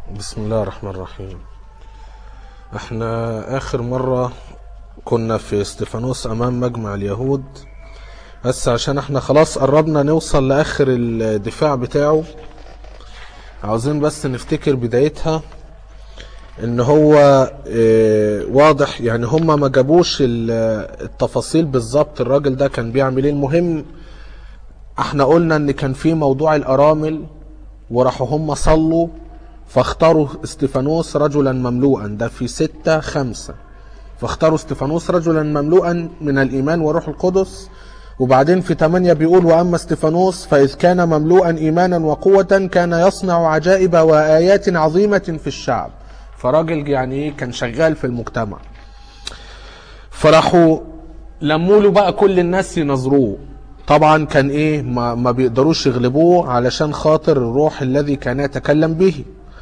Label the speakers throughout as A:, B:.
A: بسم الله الرحمن الرحيم احنا اخر مرة كنا في استفانوس امام مجمع اليهود بس عشان احنا خلاص قربنا نوصل لاخر الدفاع بتاعه عاوزين بس نفتكر بدايتها ان هو اه واضح يعني هما ما جابوش ال- التفاصيل بالظبط الراجل ده كان بيعمل ايه المهم احنا قلنا ان كان في موضوع الارامل وراحوا هم صلوا فاختاروا استفانوس رجلا مملوءا ده في ستة خمسة فاختاروا استفانوس رجلا مملوءا من الإيمان وروح القدس وبعدين في ثمانية بيقول وأما استفانوس فإذ كان مملوءا إيمانا وقوة كان يصنع عجائب وآيات عظيمة في الشعب فراجل يعني إيه كان شغال في المجتمع فراحوا لموا له بقى كل الناس ينظروه طبعا كان ايه ما, ما بيقدروش يغلبوه علشان خاطر الروح الذي كان يتكلم به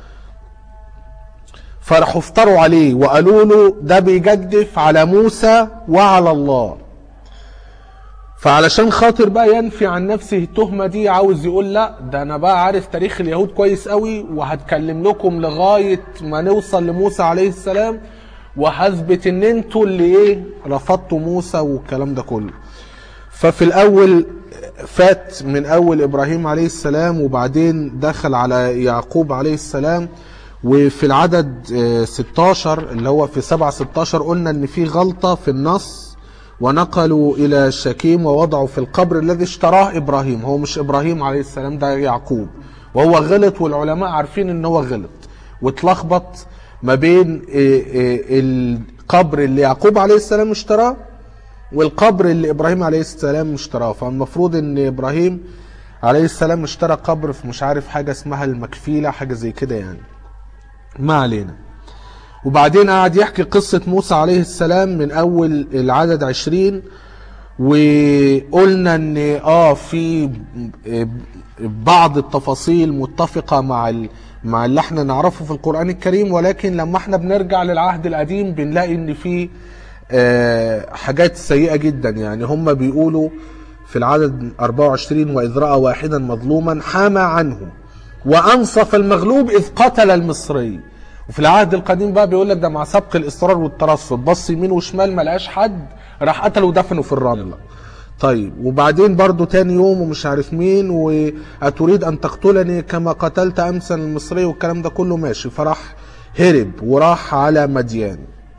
A: فراحوا افتروا عليه وقالوا له ده بيجدف على موسى وعلى الله فعلشان خاطر بقى ينفي عن نفسه التهمة دي عاوز يقول لا ده انا بقى عارف تاريخ اليهود كويس قوي وهتكلم لكم لغاية ما نوصل لموسى عليه السلام وهثبت ان انتوا اللي ايه رفضتوا موسى والكلام ده كله ففي الاول فات من اول ابراهيم عليه السلام وبعدين دخل على يعقوب عليه السلام وفي العدد آه، 16 اللي هو في 7 16 قلنا ان في غلطة في النص ونقلوا الى شكيم ووضعوا في القبر الذي اشتراه ابراهيم هو مش ابراهيم عليه السلام ده يعقوب وهو غلط والعلماء عارفين ان هو غلط واتلخبط ما بين آه، آه، القبر اللي يعقوب عليه السلام اشتراه والقبر اللي ابراهيم عليه السلام اشتراه فالمفروض ان ابراهيم عليه السلام اشترى قبر في مش عارف حاجه اسمها المكفيله حاجه زي كده يعني ما علينا وبعدين قعد يحكي قصة موسى عليه السلام من أول العدد عشرين وقلنا ان اه في بعض التفاصيل متفقة مع ال... مع اللي احنا نعرفه في القرآن الكريم ولكن لما احنا بنرجع للعهد القديم بنلاقي ان في آه، حاجات سيئة جدا يعني هم بيقولوا في العدد 24 وإذ رأى واحدا مظلوما حامى عنه وأنصف المغلوب إذ قتل المصري وفي العهد القديم بقى بيقول لك ده مع سبق الإصرار والترصد بص يمين وشمال ما لقاش حد راح قتله ودفنه في الرملة طيب وبعدين برضو تاني يوم ومش عارف مين وأتريد أن تقتلني كما قتلت أمسا المصري والكلام ده كله ماشي فراح هرب وراح على مديان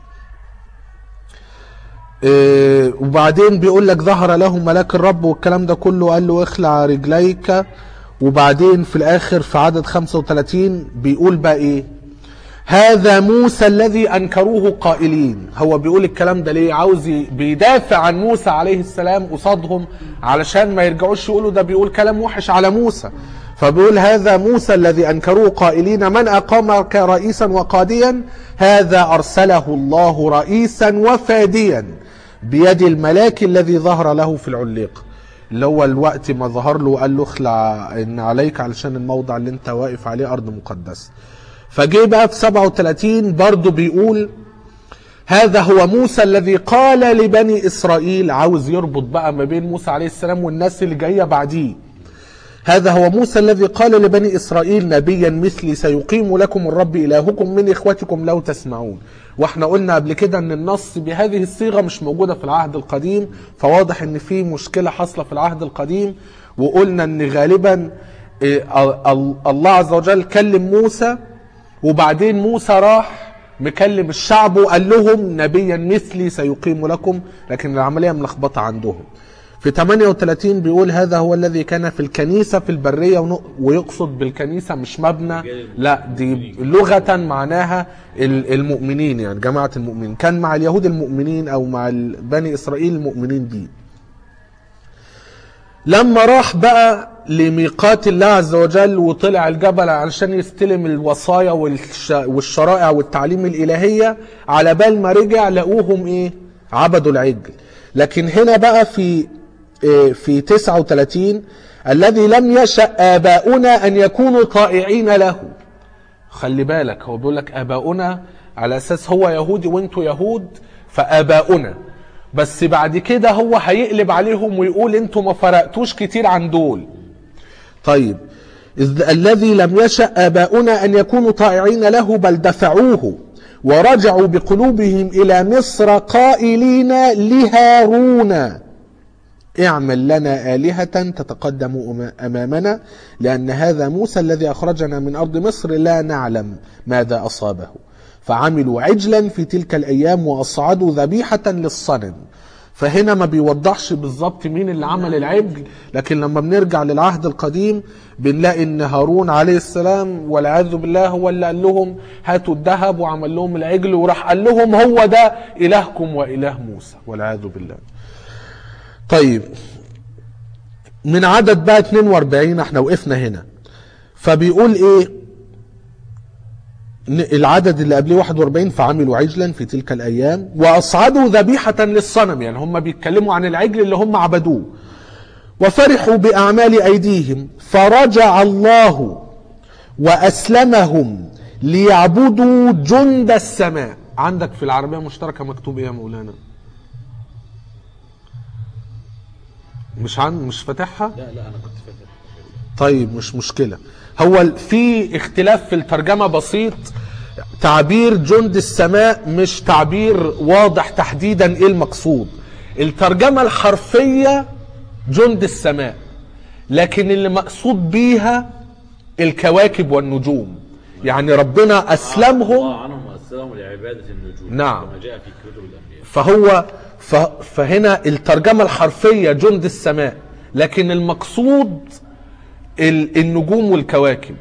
A: إيه، وبعدين بيقول لك ظهر له ملاك الرب والكلام ده كله قال له اخلع رجليك وبعدين في الاخر في عدد 35 بيقول بقى ايه هذا موسى الذي انكروه قائلين هو بيقول الكلام ده ليه عاوز ي- بيدافع عن موسى عليه السلام قصادهم علشان ما يرجعوش يقولوا ده بيقول كلام وحش على موسى فبيقول هذا موسى الذي انكروه قائلين من اقامك رئيسا وقاديا هذا ارسله الله رئيسا وفاديا بيد الملاك الذي ظهر له في العليقه اللي هو الوقت ما ظهر له وقال له اخلع ان عليك علشان الموضع اللي انت واقف عليه ارض مقدسه فجه بقى في 37 برضه بيقول هذا هو موسى الذي قال لبني اسرائيل عاوز يربط بقى ما بين موسى عليه السلام والناس اللي جايه بعديه هذا هو موسى الذي قال لبني اسرائيل نبيا مثلي سيقيم لكم الرب الهكم من اخوتكم لو تسمعون واحنا قلنا قبل كده ان النص بهذه الصيغه مش موجوده في العهد القديم فواضح ان في مشكله حاصله في العهد القديم وقلنا ان غالبا إيه، ال- ال- الله عز وجل كلم موسى وبعدين موسى راح مكلم الشعب وقال لهم نبيا مثلي سيقيم لكم لكن العمليه ملخبطه عندهم في 38 بيقول هذا هو الذي كان في الكنيسة في البرية ون- ويقصد بالكنيسة مش مبنى لا دي لغة معناها ال- المؤمنين يعني جماعة المؤمنين كان مع اليهود المؤمنين أو مع ال- بني إسرائيل المؤمنين دي لما راح بقى لميقات الله عز وجل وطلع الجبل علشان يستلم الوصايا والش- والشرائع والتعليم الإلهية على بال ما رجع لقوهم إيه عبدوا العجل لكن هنا بقى في إيه، في 39 الذي لم يشأ آباؤنا أن يكونوا طائعين له خلي بالك هو بيقول لك آباؤنا على أساس هو يهودي وانتوا يهود فآباؤنا بس بعد كده هو هيقلب عليهم ويقول انتوا ما فرقتوش كتير عن دول طيب إذ الذي لم يشأ آباؤنا أن يكونوا طائعين له بل دفعوه ورجعوا بقلوبهم إلى مصر قائلين لهارون اعمل لنا آلهة تتقدم أما- أمامنا لأن هذا موسى الذي أخرجنا من أرض مصر لا نعلم ماذا أصابه فعملوا عجلا في تلك الأيام وأصعدوا ذبيحة للصنم فهنا ما بيوضحش بالظبط مين اللي عمل العجل لكن لما بنرجع للعهد القديم بنلاقي ان هارون عليه السلام والعياذ بالله هو اللي قال لهم هاتوا الذهب وعمل لهم العجل وراح قال لهم هو ده الهكم واله موسى والعياذ بالله طيب من عدد بقى 42 احنا وقفنا هنا فبيقول ايه ن- العدد اللي قبليه 41 فعملوا عجلا في تلك الايام واصعدوا ذبيحه للصنم يعني هم بيتكلموا عن العجل اللي هم عبدوه وفرحوا باعمال ايديهم فرجع الله واسلمهم ليعبدوا جند السماء عندك في العربيه المشتركه مكتوب ايه يا مولانا مش عن مش فاتحها
B: لا لا انا كنت فاكر
A: طيب مش مشكلة هو في اختلاف في الترجمة بسيط تعبير جند السماء مش تعبير واضح تحديدا ايه المقصود الترجمة الحرفية جند السماء لكن اللي مقصود بيها الكواكب والنجوم يعني ربنا اسلمهم
B: الله عنهم واسلمهم لعباده النجوم
A: نعم.
B: كما جاء في كتب الانبياء
A: فهو ف فهنا الترجمة الحرفية جند السماء لكن المقصود ال- النجوم والكواكب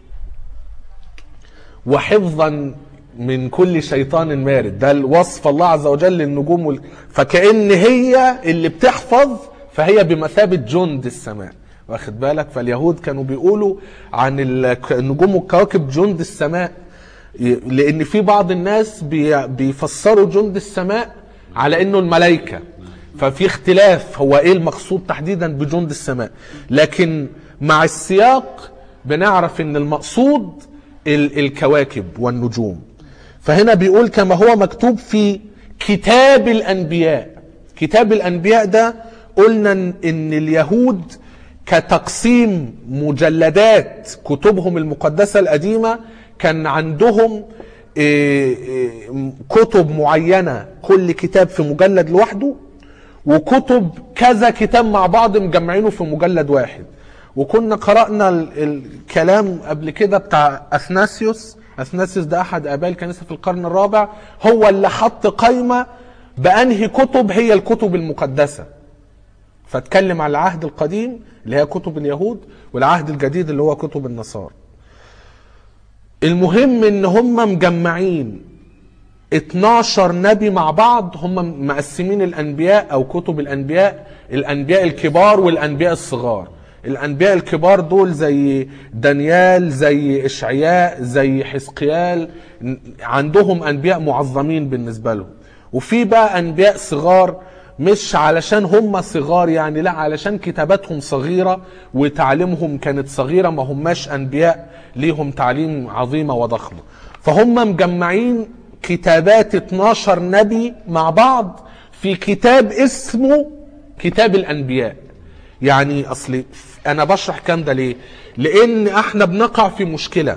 A: وحفظا من كل شيطان مارد ده الوصف الله عز وجل للنجوم وال... فكأن هي اللي بتحفظ فهي بمثابة جند السماء واخد بالك فاليهود كانوا بيقولوا عن ال- النجوم والكواكب جند السماء ي- لان في بعض الناس بي- بيفسروا جند السماء على انه الملائكه ففي اختلاف هو ايه المقصود تحديدا بجند السماء لكن مع السياق بنعرف ان المقصود ال- الكواكب والنجوم فهنا بيقول كما هو مكتوب في كتاب الانبياء كتاب الانبياء ده قلنا ان إن اليهود كتقسيم مجلدات كتبهم المقدسة القديمة كان عندهم إيه، إيه، كتب معينة كل كتاب في مجلد لوحده وكتب كذا كتاب مع بعض مجمعينه في مجلد واحد وكنا قرأنا ال- الكلام قبل كده بتاع أثناسيوس أثناسيوس ده أحد آباء الكنيسة في القرن الرابع هو اللي حط قائمة بأنهي كتب هي الكتب المقدسة فاتكلم عن العهد القديم اللي هي كتب اليهود والعهد الجديد اللي هو كتب النصارى المهم ان هم مجمعين 12 نبي مع بعض هم مقسمين الانبياء او كتب الانبياء الانبياء الكبار والانبياء الصغار الانبياء الكبار دول زي دانيال زي اشعياء زي حزقيال عندهم انبياء معظمين بالنسبه لهم وفي بقى انبياء صغار مش علشان هم صغار يعني لا علشان كتاباتهم صغيرة وتعليمهم كانت صغيرة ما هماش أنبياء ليهم تعليم عظيمة وضخمة فهم مجمعين كتابات 12 نبي مع بعض في كتاب اسمه كتاب الأنبياء يعني أصلي أنا بشرح الكلام ده ليه لأن احنا بنقع في مشكلة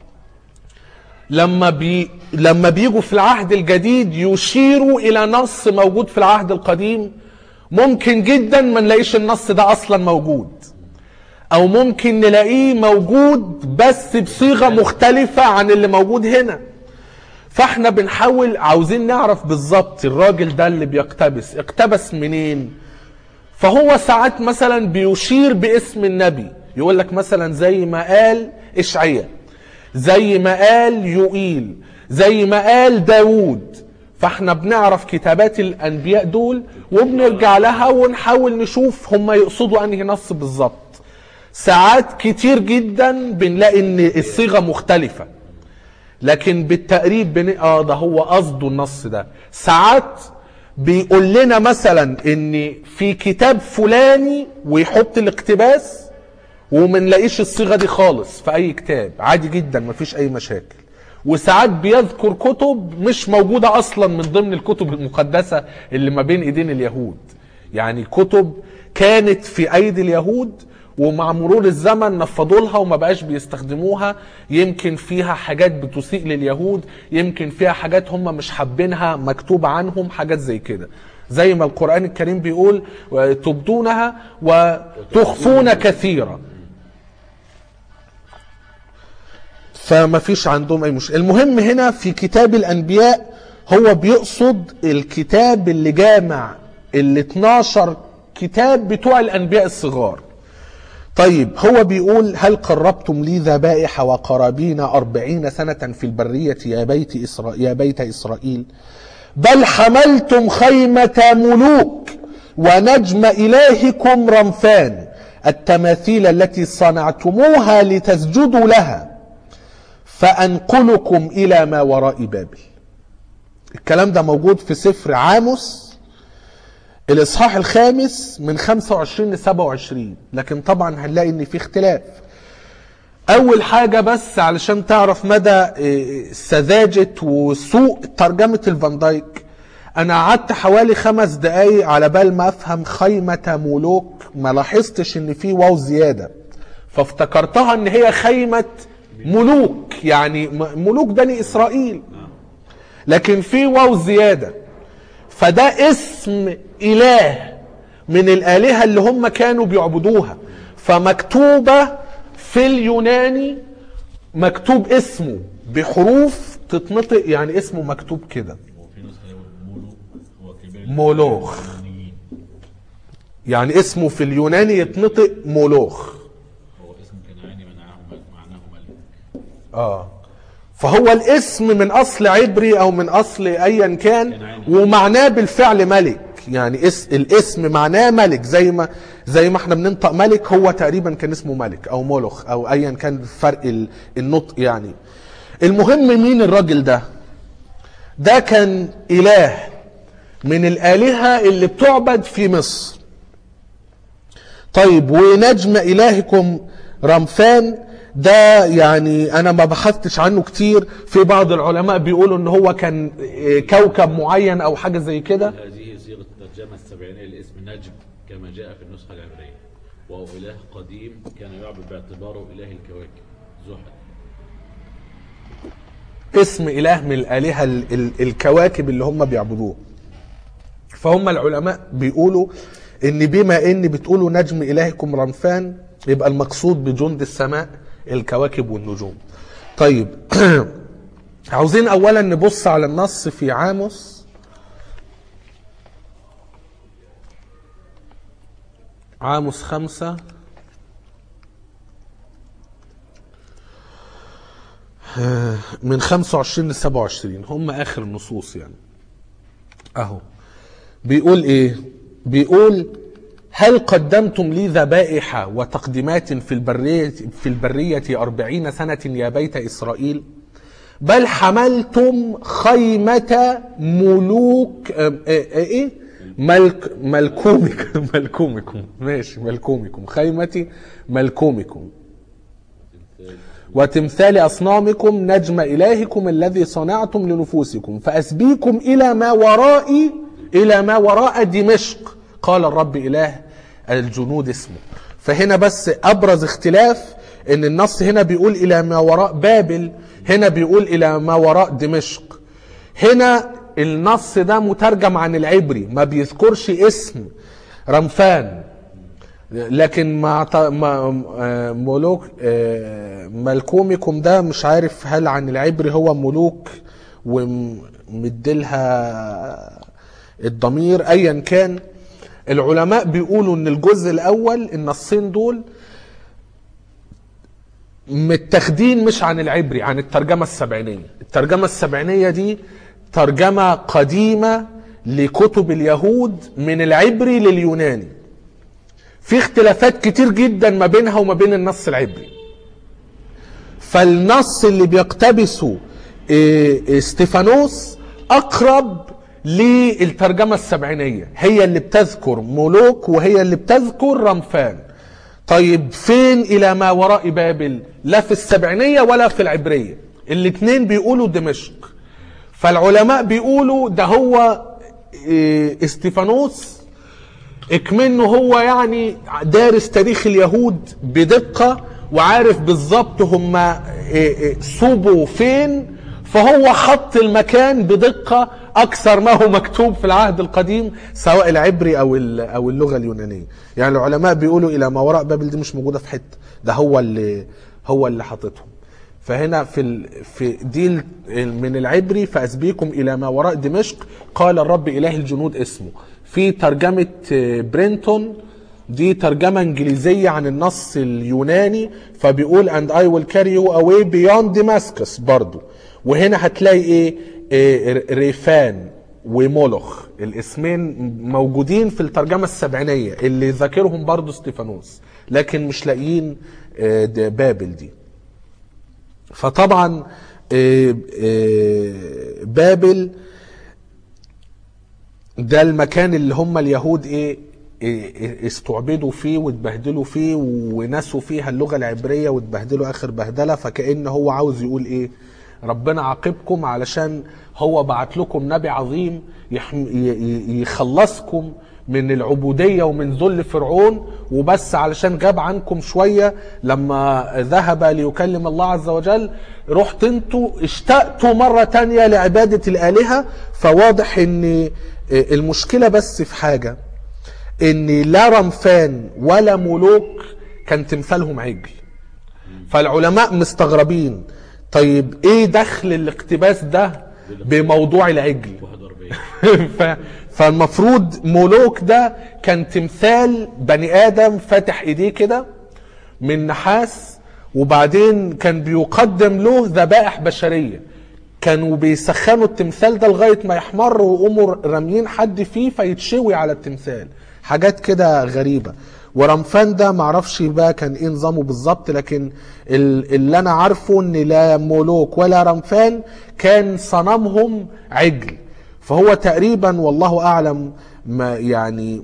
A: لما بي لما بيجوا في العهد الجديد يشيروا الى نص موجود في العهد القديم ممكن جدا ما نلاقيش النص ده اصلا موجود او ممكن نلاقيه موجود بس بصيغه مختلفه عن اللي موجود هنا فاحنا بنحاول عاوزين نعرف بالظبط الراجل ده اللي بيقتبس اقتبس منين فهو ساعات مثلا بيشير باسم النبي يقول لك مثلا زي ما قال اشعياء زي ما قال يوئيل زي ما قال داوود فاحنا بنعرف كتابات الانبياء دول وبنرجع لها ونحاول نشوف هم يقصدوا انهي نص بالظبط ساعات كتير جدا بنلاقي ان الصيغه مختلفه لكن بالتقريب بن... اه ده هو قصده النص ده ساعات بيقول لنا مثلا ان في كتاب فلاني ويحط الاقتباس وما نلاقيش الصيغه دي خالص في اي كتاب عادي جدا مفيش اي مشاكل وساعات بيذكر كتب مش موجوده اصلا من ضمن الكتب المقدسه اللي ما بين ايدين اليهود يعني كتب كانت في ايدي اليهود ومع مرور الزمن نفضوا لها وما بقاش بيستخدموها يمكن فيها حاجات بتسيء لليهود يمكن فيها حاجات هم مش حابينها مكتوبة عنهم حاجات زي كده زي ما القرآن الكريم بيقول تبدونها وتخفون كثيرا فما فيش عندهم اي مشكله المهم هنا في كتاب الانبياء هو بيقصد الكتاب اللي جامع ال 12 كتاب بتوع الانبياء الصغار طيب هو بيقول هل قربتم لي ذبائح وقرابين أربعين سنة في البرية يا بيت, إسرا... يا بيت إسرائيل بل حملتم خيمة ملوك ونجم إلهكم رمفان التماثيل التي صنعتموها لتسجدوا لها فأنقلكم إلى ما وراء بابل الكلام ده موجود في سفر عاموس الإصحاح الخامس من 25 ل 27 لكن طبعا هنلاقي إن في اختلاف أول حاجة بس علشان تعرف مدى إيه، سذاجة وسوء ترجمة الفان دايك أنا قعدت حوالي خمس دقايق على بال ما أفهم خيمة ملوك ما لاحظتش إن في واو زيادة فافتكرتها إن هي خيمة ملوك يعني م- ملوك بني إسرائيل لكن في واو زيادة فده اسم إله من الآلهة اللي هم كانوا بيعبدوها فمكتوبة في اليوناني مكتوب اسمه بحروف تتنطق يعني اسمه مكتوب كده
B: وفي نسخة يقول مولوك هو كبير
A: مولوخ
B: اليونانيين.
A: يعني اسمه في اليوناني يتنطق مولوخ
B: هو اسم كنعاني منعه معناه ملك
A: اه فهو الاسم من اصل عبري او من اصل ايا كان
B: كنعاني.
A: ومعناه بالفعل ملك يعني اس الاسم معناه ملك زي ما زي ما احنا بننطق ملك هو تقريبا كان اسمه ملك او مولخ او ايا كان فرق ال- النطق يعني المهم مين الراجل ده ده كان اله من الالهه اللي بتعبد في مصر طيب ونجم إلهكم رمفان ده يعني أنا ما بحثتش عنه كتير في بعض العلماء بيقولوا إن هو كان إيه، كوكب معين أو حاجة زي كده
B: هذه صيغة الترجمة السبعينية لاسم نجم كما جاء في النسخة العبرية وهو إله قديم كان يعبد باعتباره إله الكواكب زحل
A: اسم إله من الآلهة ال- ال- الكواكب اللي هم بيعبدوه فهم العلماء بيقولوا ان بما ان بتقولوا نجم الهكم رمفان يبقى المقصود بجند السماء الكواكب والنجوم طيب عاوزين اولا نبص على النص في عاموس عاموس خمسة من 25 ل 27 هم اخر النصوص يعني اهو بيقول ايه بيقول هل قدمتم لي ذبائح وتقديمات في البرية في البرية أربعين سنة يا بيت إسرائيل بل حملتم خيمة ملوك آه، آه، ايه ملك ملكومكم ملكومكم ماشي ملكومكم خيمة ملكومكم وتمثال أصنامكم نجم إلهكم الذي صنعتم لنفوسكم فأسبيكم إلى ما وراء إلى ما وراء دمشق قال الرب إله الجنود اسمه فهنا بس أبرز اختلاف إن النص هنا بيقول إلى ما وراء بابل هنا بيقول إلى ما وراء دمشق هنا النص ده مترجم عن العبري ما بيذكرش اسم رمفان لكن مع ط- ما آه، ملوك آه، ملكومكم ده مش عارف هل عن العبري هو ملوك ومديلها الضمير ايا كان العلماء بيقولوا ان الجزء الاول النصين دول متاخدين مش عن العبري عن الترجمة السبعينية الترجمة السبعينية دي ترجمة قديمة لكتب اليهود من العبري لليوناني في اختلافات كتير جدا ما بينها وما بين النص العبري فالنص اللي بيقتبسه إيه، استيفانوس اقرب للترجمه السبعينيه هي اللي بتذكر ملوك وهي اللي بتذكر رمفان طيب فين الى ما وراء بابل لا في السبعينيه ولا في العبريه الاثنين بيقولوا دمشق فالعلماء بيقولوا ده هو إيه، استيفانوس اكمنه هو يعني دارس تاريخ اليهود بدقة وعارف بالظبط هم إيه إيه صوبوا فين فهو حط المكان بدقة أكثر ما هو مكتوب في العهد القديم سواء العبري أو ال- أو اللغة اليونانية يعني العلماء بيقولوا إلى ما وراء بابل دي مش موجودة في حتة ده هو اللي هو اللي حاططهم فهنا في ال... في دي ال- من العبري فأسبيكم إلى ما وراء دمشق قال الرب إله الجنود اسمه في ترجمة آه، برينتون دي ترجمة إنجليزية عن النص اليوناني فبيقول and I will carry you away beyond Damascus برضو وهنا هتلاقي إيه, إيه ريفان ومولخ الاسمين موجودين في الترجمة السبعينية اللي ذاكرهم برضو ستيفانوس لكن مش لاقيين آه، ده بابل دي فطبعا آه، آه، بابل ده المكان اللي هم اليهود ايه إيه استعبدوا فيه واتبهدلوا فيه ونسوا فيها اللغه العبريه واتبهدلوا اخر بهدله فكأن هو عاوز يقول ايه ربنا عاقبكم علشان هو بعت لكم نبي عظيم يحم- ي- ي- يخلصكم من العبودية ومن ذل فرعون وبس علشان غاب عنكم شوية لما ذهب ليكلم الله عز وجل رحت انتوا اشتقتوا مرة تانية لعبادة الآلهة فواضح ان المشكلة بس في حاجة ان لا رمفان ولا ملوك كان تمثالهم عجل فالعلماء مستغربين طيب ايه دخل الاقتباس ده بموضوع العجل
B: 41
A: ف... فالمفروض ملوك ده كان تمثال بني ادم فاتح ايديه كده من نحاس وبعدين كان بيقدم له ذبائح بشريه كانوا بيسخنوا التمثال ده لغايه ما يحمر ويقوموا راميين حد فيه فيتشوي على التمثال حاجات كده غريبه ورمفان ده معرفش بقى كان ايه نظامه بالظبط لكن ال- اللي انا عارفه ان لا ملوك ولا رمفان كان صنمهم عجل فهو تقريبا والله اعلم ما يعني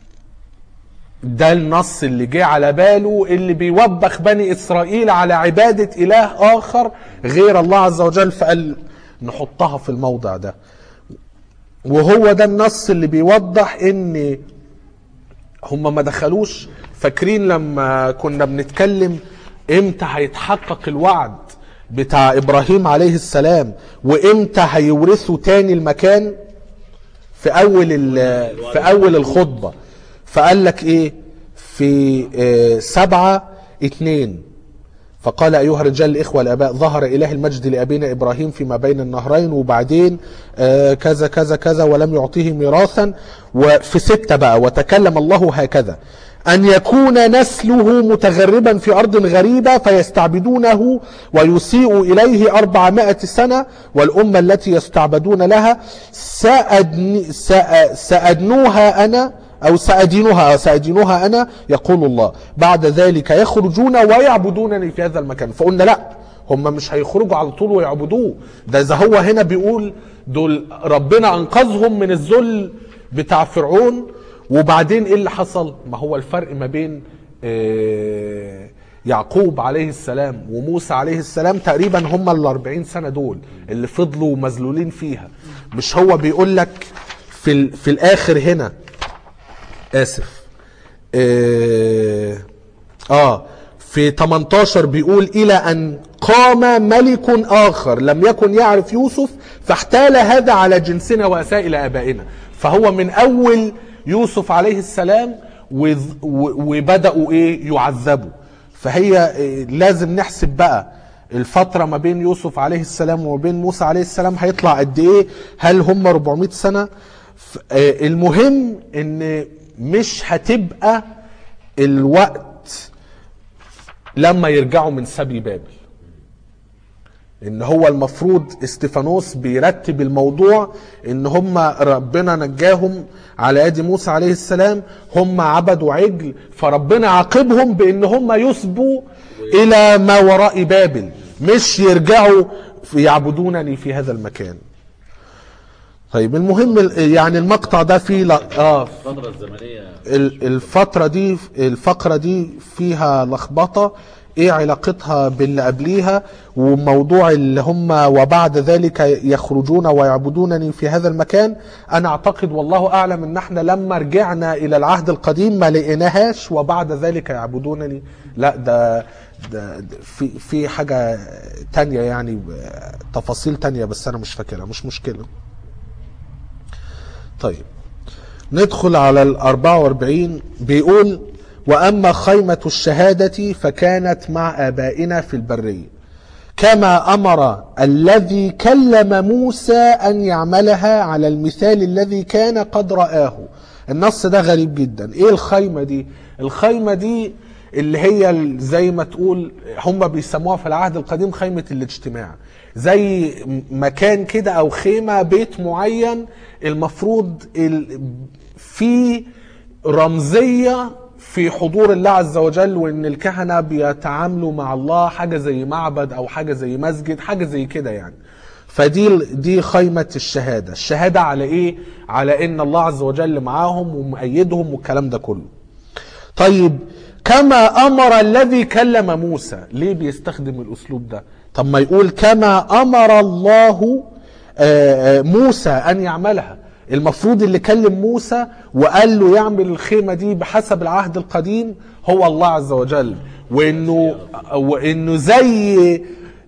A: ده النص اللي جه على باله اللي بيوبخ بني اسرائيل على عباده اله اخر غير الله عز وجل فقال نحطها في الموضع ده وهو ده النص اللي بيوضح ان هم ما دخلوش فاكرين لما كنا بنتكلم امتى هيتحقق الوعد بتاع ابراهيم عليه السلام وامتى هيورثوا تاني المكان في اول ال- في اول الخطبه فقال لك ايه في آه، سبعة اتنين فقال أيها الرجال الإخوة الآباء ظهر إله المجد لأبينا إبراهيم فيما بين النهرين وبعدين آه، كذا كذا كذا ولم يعطيه ميراثا وفي ستة بقى وتكلم الله هكذا أن يكون نسله متغربا في أرض غريبة فيستعبدونه ويسيء إليه أربعمائة سنة والأمة التي يستعبدون لها سأدن سأ- سأدنوها أنا أو سأدينها أو سأدينها أنا يقول الله بعد ذلك يخرجون ويعبدونني في هذا المكان فقلنا لا هم مش هيخرجوا على طول ويعبدوه ده إذا هو هنا بيقول دول ربنا أنقذهم من الذل بتاع فرعون وبعدين إيه اللي حصل ما هو الفرق ما بين آه، يعقوب عليه السلام وموسى عليه السلام تقريبا هم ال 40 سنة دول اللي فضلوا مذلولين فيها مش هو بيقول لك في, ال- في الآخر هنا اسف اه, آه في 18 بيقول الى ان قام ملك اخر لم يكن يعرف يوسف فاحتال هذا على جنسنا واساء الى ابائنا فهو من اول يوسف عليه السلام وذ- و- وبداوا ايه يعذبوا فهي إيه، لازم نحسب بقى الفترة ما بين يوسف عليه السلام وما بين موسى عليه السلام هيطلع قد ايه هل هم 400 سنة ف- آه، المهم ان مش هتبقى الوقت لما يرجعوا من سبي بابل ان هو المفروض استفانوس بيرتب الموضوع ان هم ربنا نجاهم على يد موسى عليه السلام هم عبدوا عجل فربنا عاقبهم بان هم يسبوا الى ما وراء بابل مش يرجعوا يعبدونني في هذا المكان طيب المهم ال- يعني المقطع ده فيه لا- اه
B: الفترة الزمنية
A: ال- الفترة دي الفقرة دي فيها لخبطة ايه علاقتها باللي قبليها وموضوع اللي هم وبعد ذلك يخرجون ويعبدونني في هذا المكان انا اعتقد والله اعلم ان احنا لما رجعنا الى العهد القديم ما لقيناهاش وبعد ذلك يعبدونني لا ده ده ده في في حاجه تانية يعني تفاصيل تانية بس انا مش فاكرها مش مشكله طيب ندخل على ال 44 بيقول واما خيمه الشهاده فكانت مع ابائنا في البريه كما امر الذي كلم موسى ان يعملها على المثال الذي كان قد رآه النص ده غريب جدا ايه الخيمه دي الخيمه دي اللي هي ال- زي ما تقول هم بيسموها في العهد القديم خيمه الاجتماع زي مكان كده او خيمه بيت معين المفروض ال- في رمزيه في حضور الله عز وجل وان الكهنه بيتعاملوا مع الله حاجه زي معبد او حاجه زي مسجد حاجه زي كده يعني فدي دي خيمه الشهاده الشهاده على ايه على ان الله عز وجل معاهم ومؤيدهم والكلام ده كله طيب كما امر الذي كلم موسى ليه بيستخدم الاسلوب ده طب ما يقول كما امر الله آه، آه، موسى ان يعملها المفروض اللي كلم موسى وقال له يعمل الخيمه دي بحسب العهد القديم هو الله عز وجل وانه وانه زي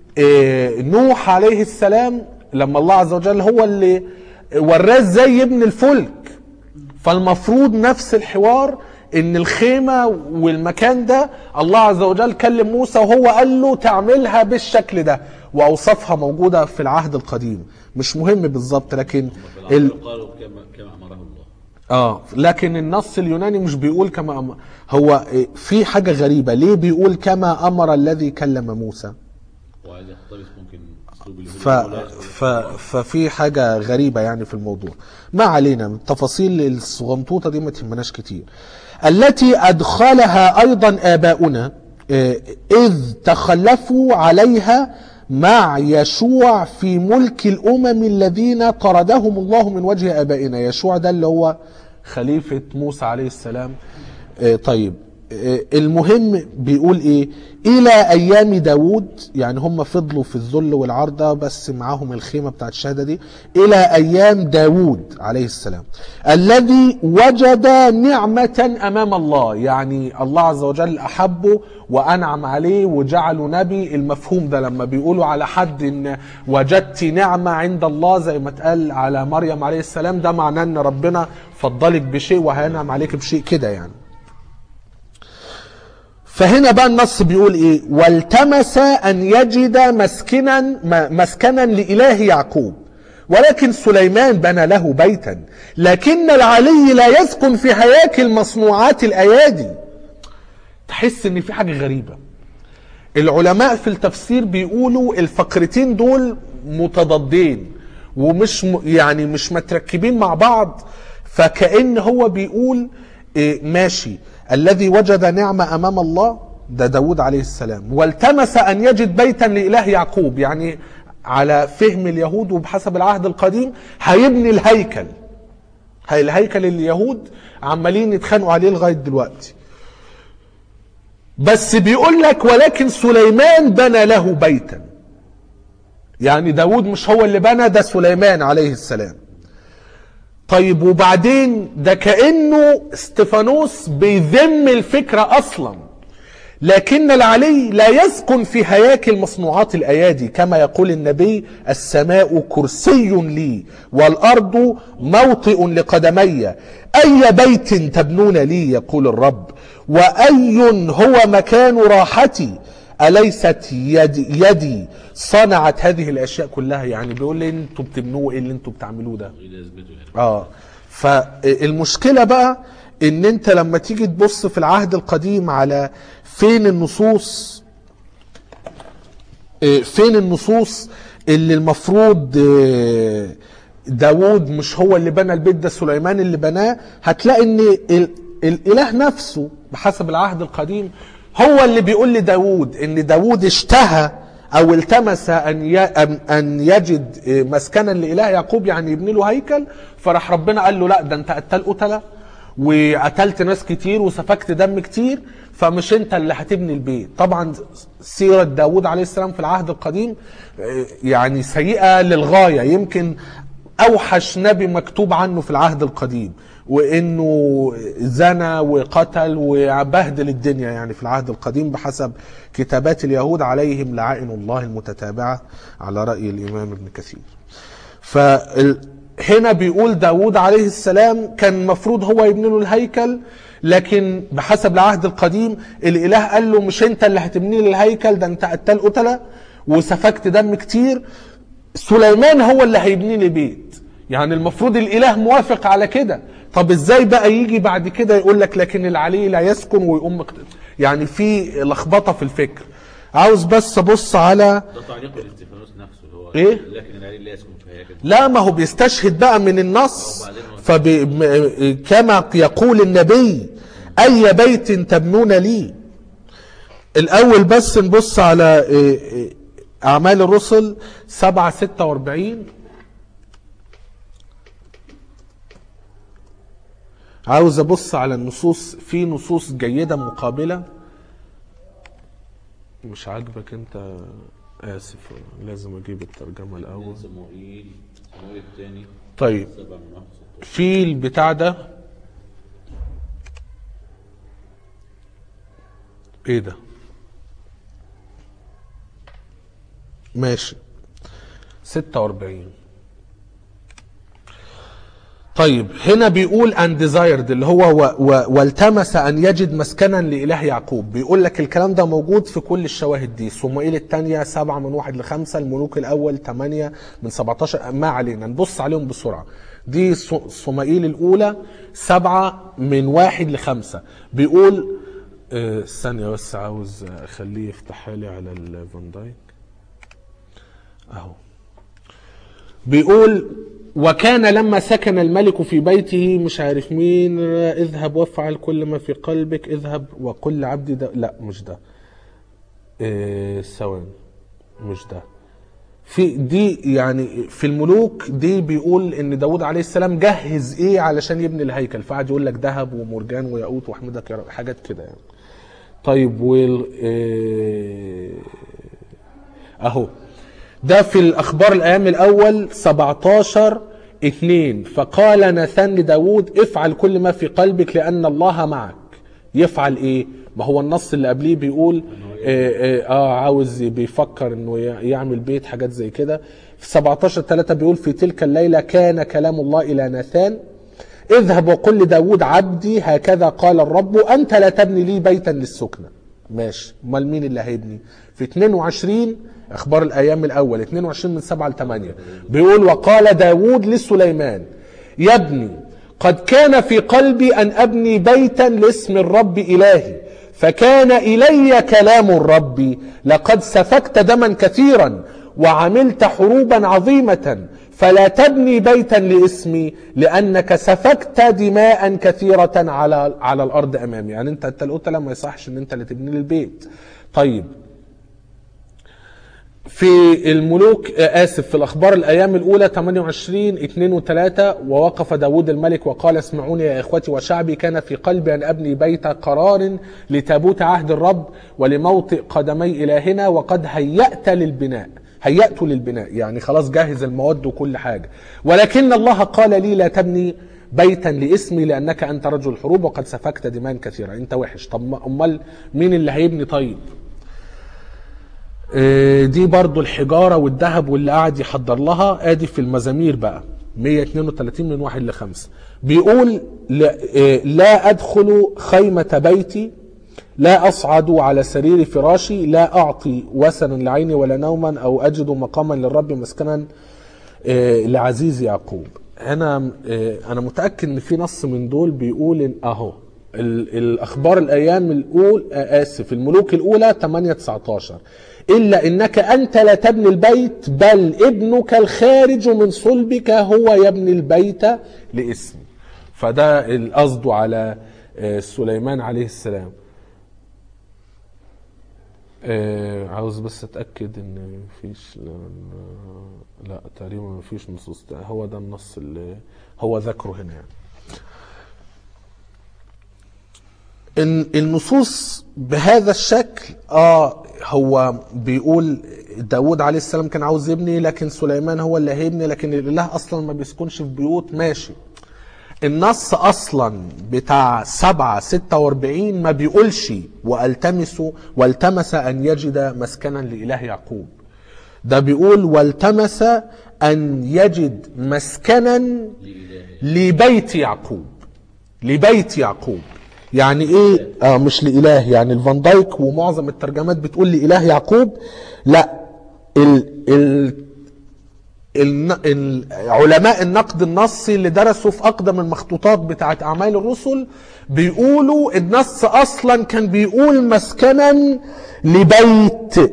A: آه، نوح عليه السلام لما الله عز وجل هو اللي وراه ازاي يبني الفلك فالمفروض نفس الحوار ان الخيمه والمكان ده الله عز وجل كلم موسى وهو قال له تعملها بالشكل ده واوصافها موجوده في العهد القديم مش مهم بالظبط لكن
B: في
A: ال...
B: العصر قالوا كما كما امره الله
A: اه لكن النص اليوناني مش بيقول كما أم... هو إيه، في حاجه غريبه ليه بيقول كما امر الذي كلم موسى
B: وعايز يقتبس ممكن اسلوب اليهود
A: ف...
B: ولا
A: ف... ففي حاجة غريبة يعني في الموضوع ما علينا من تفاصيل الصغنطوطة دي ما تهمناش كتير التي أدخلها أيضا آباؤنا آه، إذ تخلفوا عليها مع يشوع في ملك الأمم الذين طردهم الله من وجه آبائنا يشوع ده اللي هو خليفة موسى عليه السلام آه، طيب آه، المهم بيقول ايه الى ايام داود يعني هم فضلوا في الذل والعار ده بس معاهم الخيمة بتاعت الشهادة دي الى ايام داود عليه السلام الذي وجد نعمة امام الله يعني الله عز وجل احبه وانعم عليه وجعله نبي المفهوم ده لما بيقولوا على حد ان وجدت نعمة عند الله زي ما اتقال على مريم عليه السلام ده معناه ان ربنا فضلك بشيء وهينعم عليك بشيء كده يعني فهنا بقى النص بيقول ايه والتمس ان يجد مسكنا م- مسكنا لاله يعقوب ولكن سليمان بنى له بيتا لكن العلي لا يسكن في هياكل مصنوعات الايادي تحس ان في حاجه غريبه العلماء في التفسير بيقولوا الفقرتين دول متضادين ومش م- يعني مش متركبين مع بعض فكأن هو بيقول إيه ماشي الذي وجد نعمة أمام الله ده داود عليه السلام والتمس أن يجد بيتا لإله يعقوب يعني على فهم اليهود وبحسب العهد القديم هيبني الهيكل هي الهيكل اليهود عمالين يتخانقوا عليه لغاية دلوقتي بس بيقول لك ولكن سليمان بنى له بيتا يعني داود مش هو اللي بنى ده سليمان عليه السلام طيب وبعدين ده كأنه استفانوس بيذم الفكرة أصلا لكن العلي لا يسكن في هياكل مصنوعات الأيادي كما يقول النبي السماء كرسي لي والأرض موطئ لقدمي أي بيت تبنون لي يقول الرب وأي هو مكان راحتي أليست يدي, يدي صنعت هذه الأشياء كلها يعني بيقول لي انتوا بتبنوه ايه اللي انتوا بتعملوه ده
B: إلى يثبتوا يعني
A: اه فالمشكله بقى ان انت لما تيجي تبص في العهد القديم على فين النصوص آه، فين النصوص اللي المفروض آه، داوود مش هو اللي بنى البيت ده سليمان اللي بناه هتلاقي ان ال- الاله نفسه بحسب العهد القديم هو اللي بيقول لداوود ان داوود اشتهى او التمس ان ي- أن- ان يجد مسكنا لاله يعقوب يعني يبني له هيكل فراح ربنا قال له لا ده انت قتال قتله وقتلت ناس كتير وسفكت دم كتير فمش انت اللي هتبني البيت طبعا سيرة داود عليه السلام في العهد القديم آه، يعني سيئة للغاية يمكن اوحش نبي مكتوب عنه في العهد القديم وانه زنى وقتل وبهدل الدنيا يعني في العهد القديم بحسب كتابات اليهود عليهم لعائن الله المتتابعة على رأي الامام ابن كثير فهنا بيقول داود عليه السلام كان مفروض هو يبني له الهيكل لكن بحسب العهد القديم الاله قال له مش انت اللي هتبني لي الهيكل ده انت قتال قتله وسفكت دم كتير سليمان هو اللي هيبني لي بيت يعني المفروض الاله موافق على كده طب ازاي بقى يجي بعد كده يقول لك لكن العلي لا يسكن ويقوم مقت- يعني في لخبطه في الفكر عاوز بس ابص على
B: ده تعليق الاستيفانوس نفسه اللي هو
A: إيه؟
B: لكن العلي لا يسكن في هيكل
A: لا ما هو بيستشهد بقى من النص فكما يقول النبي أي بيت تبنون لي الأول بس نبص على إيه، إيه، أعمال الرسل سبعة ستة واربعين عاوز أبص على النصوص في نصوص جيدة مقابلة مش عاجبك أنت آسف لازم أجيب الترجمة الأول
B: صموئيل صموئيل الثاني
A: طيب
B: سبع من واحد ستة.
A: في البتاع ده ايه ده ماشي ستة واربعين طيب هنا بيقول and desired اللي هو و و والتمس ان يجد مسكنا لاله يعقوب بيقول لك الكلام ده موجود في كل الشواهد دي صموئيل الثانية سبعة من واحد لخمسة الملوك الاول ثمانية من 17 ما علينا نبص عليهم بسرعة دي ص- صموئيل الاولى سبعة من واحد لخمسة بيقول آه، ثانية بس عاوز اخليه يفتحها لي على الفان دايك اهو بيقول وكان لما سكن الملك في بيته مش عارف مين اذهب وافعل كل ما في قلبك اذهب وقل لعبدي ده لا مش ده إيه ثواني مش ده في دي يعني في الملوك دي بيقول ان داود عليه السلام جهز ايه علشان يبني الهيكل فقعد يقول لك ذهب ومرجان وياقوت واحمدك يا رب حاجات كده يعني طيب وال إيه اهو ده في الاخبار الايام الاول 17 2 فقال ناثان لداود افعل كل ما في قلبك لان الله معك يفعل ايه ما هو النص اللي قبليه بيقول آه, آه, اه عاوز بيفكر انه ي- يعمل بيت حاجات زي كده في 17 3 بيقول في تلك الليله كان كلام الله الى ناثان اذهب وقل لداود عبدي هكذا قال الرب انت لا تبني لي بيتا للسكنه ماشي امال مين اللي هيبني في 22 اخبار الايام الاول 22 من 7 ل 8 بيقول وقال داود لسليمان يبني قد كان في قلبي ان ابني بيتا لاسم الرب الهي فكان الي كلام الرب لقد سفكت دما كثيرا وعملت حروبا عظيمه فلا تبني بيتا لاسمي لانك سفكت دماء كثيره على على الارض امامي يعني انت انت قلت لا ما يصحش ان انت اللي تبني لي البيت طيب في الملوك آه، اسف في الاخبار الايام الاولى 28 2 و3 ووقف داود الملك وقال اسمعوني يا اخوتي وشعبي كان في قلبي ان ابني بيت قرار لتابوت عهد الرب ولموطئ قدمي الهنا وقد هيأت للبناء هيأت للبناء يعني خلاص جاهز المواد وكل حاجه ولكن الله قال لي لا تبني بيتا لاسمي لانك انت رجل حروب وقد سفكت دماء كثيره انت وحش طب ما- امال مين اللي هيبني طيب آه، دي برضو الحجارة والذهب واللي قاعد يحضر لها ادي في المزامير بقى 132 من واحد لخمسة بيقول لا, آه، لا ادخل خيمة بيتي لا اصعد على سرير فراشي لا اعطي وسنا لعيني ولا نوما او اجد مقاما للرب مسكنا آه، لعزيز يعقوب انا آه، انا متاكد ان في نص من دول بيقول ان اهو ال- الاخبار الايام الاولى اسف الملوك الاولى 8 19 الا انك انت لا تبني البيت بل ابنك الخارج من صلبك هو يبني البيت لاسمي فده القصد على آه، سليمان عليه السلام آه، عاوز بس اتاكد ان مفيش لا, لا تقريبا مفيش نصوص هو ده النص اللي هو ذكره هنا يعني إن النصوص بهذا الشكل اه هو بيقول داود عليه السلام كان عاوز يبني لكن سليمان هو اللي هيبني لكن الاله اصلا ما بيسكنش في بيوت ماشي النص اصلا بتاع سبعة ستة واربعين ما بيقولش والتمس والتمس ان يجد مسكنا لاله يعقوب ده بيقول والتمس ان يجد مسكنا لبيت يعقوب لبيت يعقوب يعني ايه اه مش لاله يعني الفان دايك ومعظم الترجمات بتقول لاله يعقوب لا ال ال الن- ال- علماء النقد النصي اللي درسوا في اقدم المخطوطات بتاعت اعمال الرسل بيقولوا النص اصلا كان بيقول مسكنا لبيت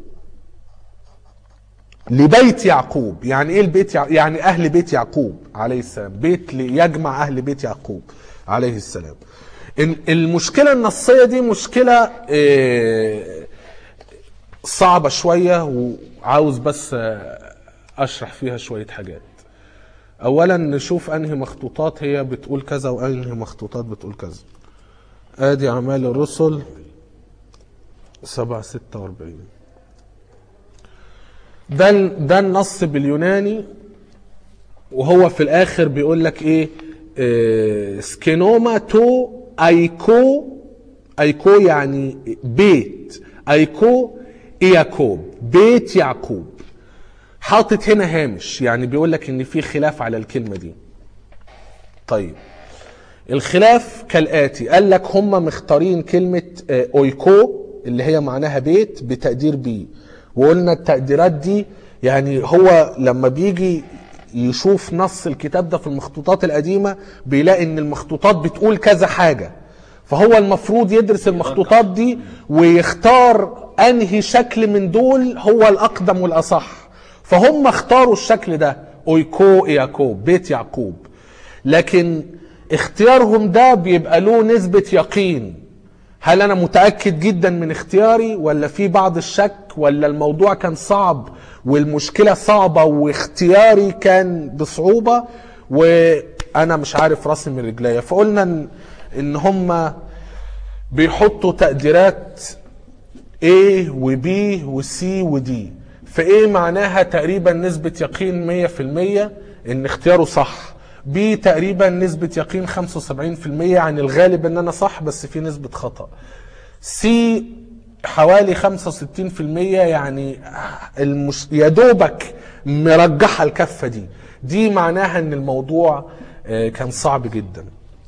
A: لبيت يعقوب يعني ايه البيت يع... يعني اهل بيت يعقوب عليه السلام بيت ليجمع اهل بيت يعقوب عليه السلام ال- المشكله النصيه دي مشكله إيه صعبة شوية وعاوز بس آه، أشرح فيها شوية حاجات أولا نشوف أنهي مخطوطات هي بتقول كذا وأنهي مخطوطات بتقول كذا آدي أعمال الرسل سبعة ستة وأربعين ده ال- ده النص باليوناني وهو في الآخر بيقول لك إيه آه، سكينوما تو أيكو أيكو يعني بيت أيكو يعقوب بيت يعقوب حاطط هنا هامش يعني بيقول لك ان في خلاف على الكلمه دي طيب الخلاف كالاتي قال لك هم مختارين كلمه آه، اويكو اللي هي معناها بيت بتقدير بي وقلنا التقديرات دي يعني هو لما بيجي يشوف نص الكتاب ده في المخطوطات القديمه بيلاقي ان المخطوطات بتقول كذا حاجه فهو المفروض يدرس المخطوطات دي ويختار انهي شكل من دول هو الاقدم والاصح فهم اختاروا الشكل ده اويكو يعقوب بيت يعقوب لكن اختيارهم ده بيبقى له نسبة يقين هل انا متأكد جدا من اختياري ولا في بعض الشك ولا الموضوع كان صعب والمشكلة صعبة واختياري كان بصعوبة وانا مش عارف راسي من رجليا فقلنا ان, إن هم بيحطوا تقديرات A و B و C و D فايه معناها تقريبا نسبة يقين 100% ان اختياره صح B تقريبا نسبة يقين 75% يعني الغالب ان انا صح بس في نسبة خطأ C حوالي 65% يعني المش... يا دوبك مرجحة الكفة دي دي معناها ان الموضوع آه، كان صعب جدا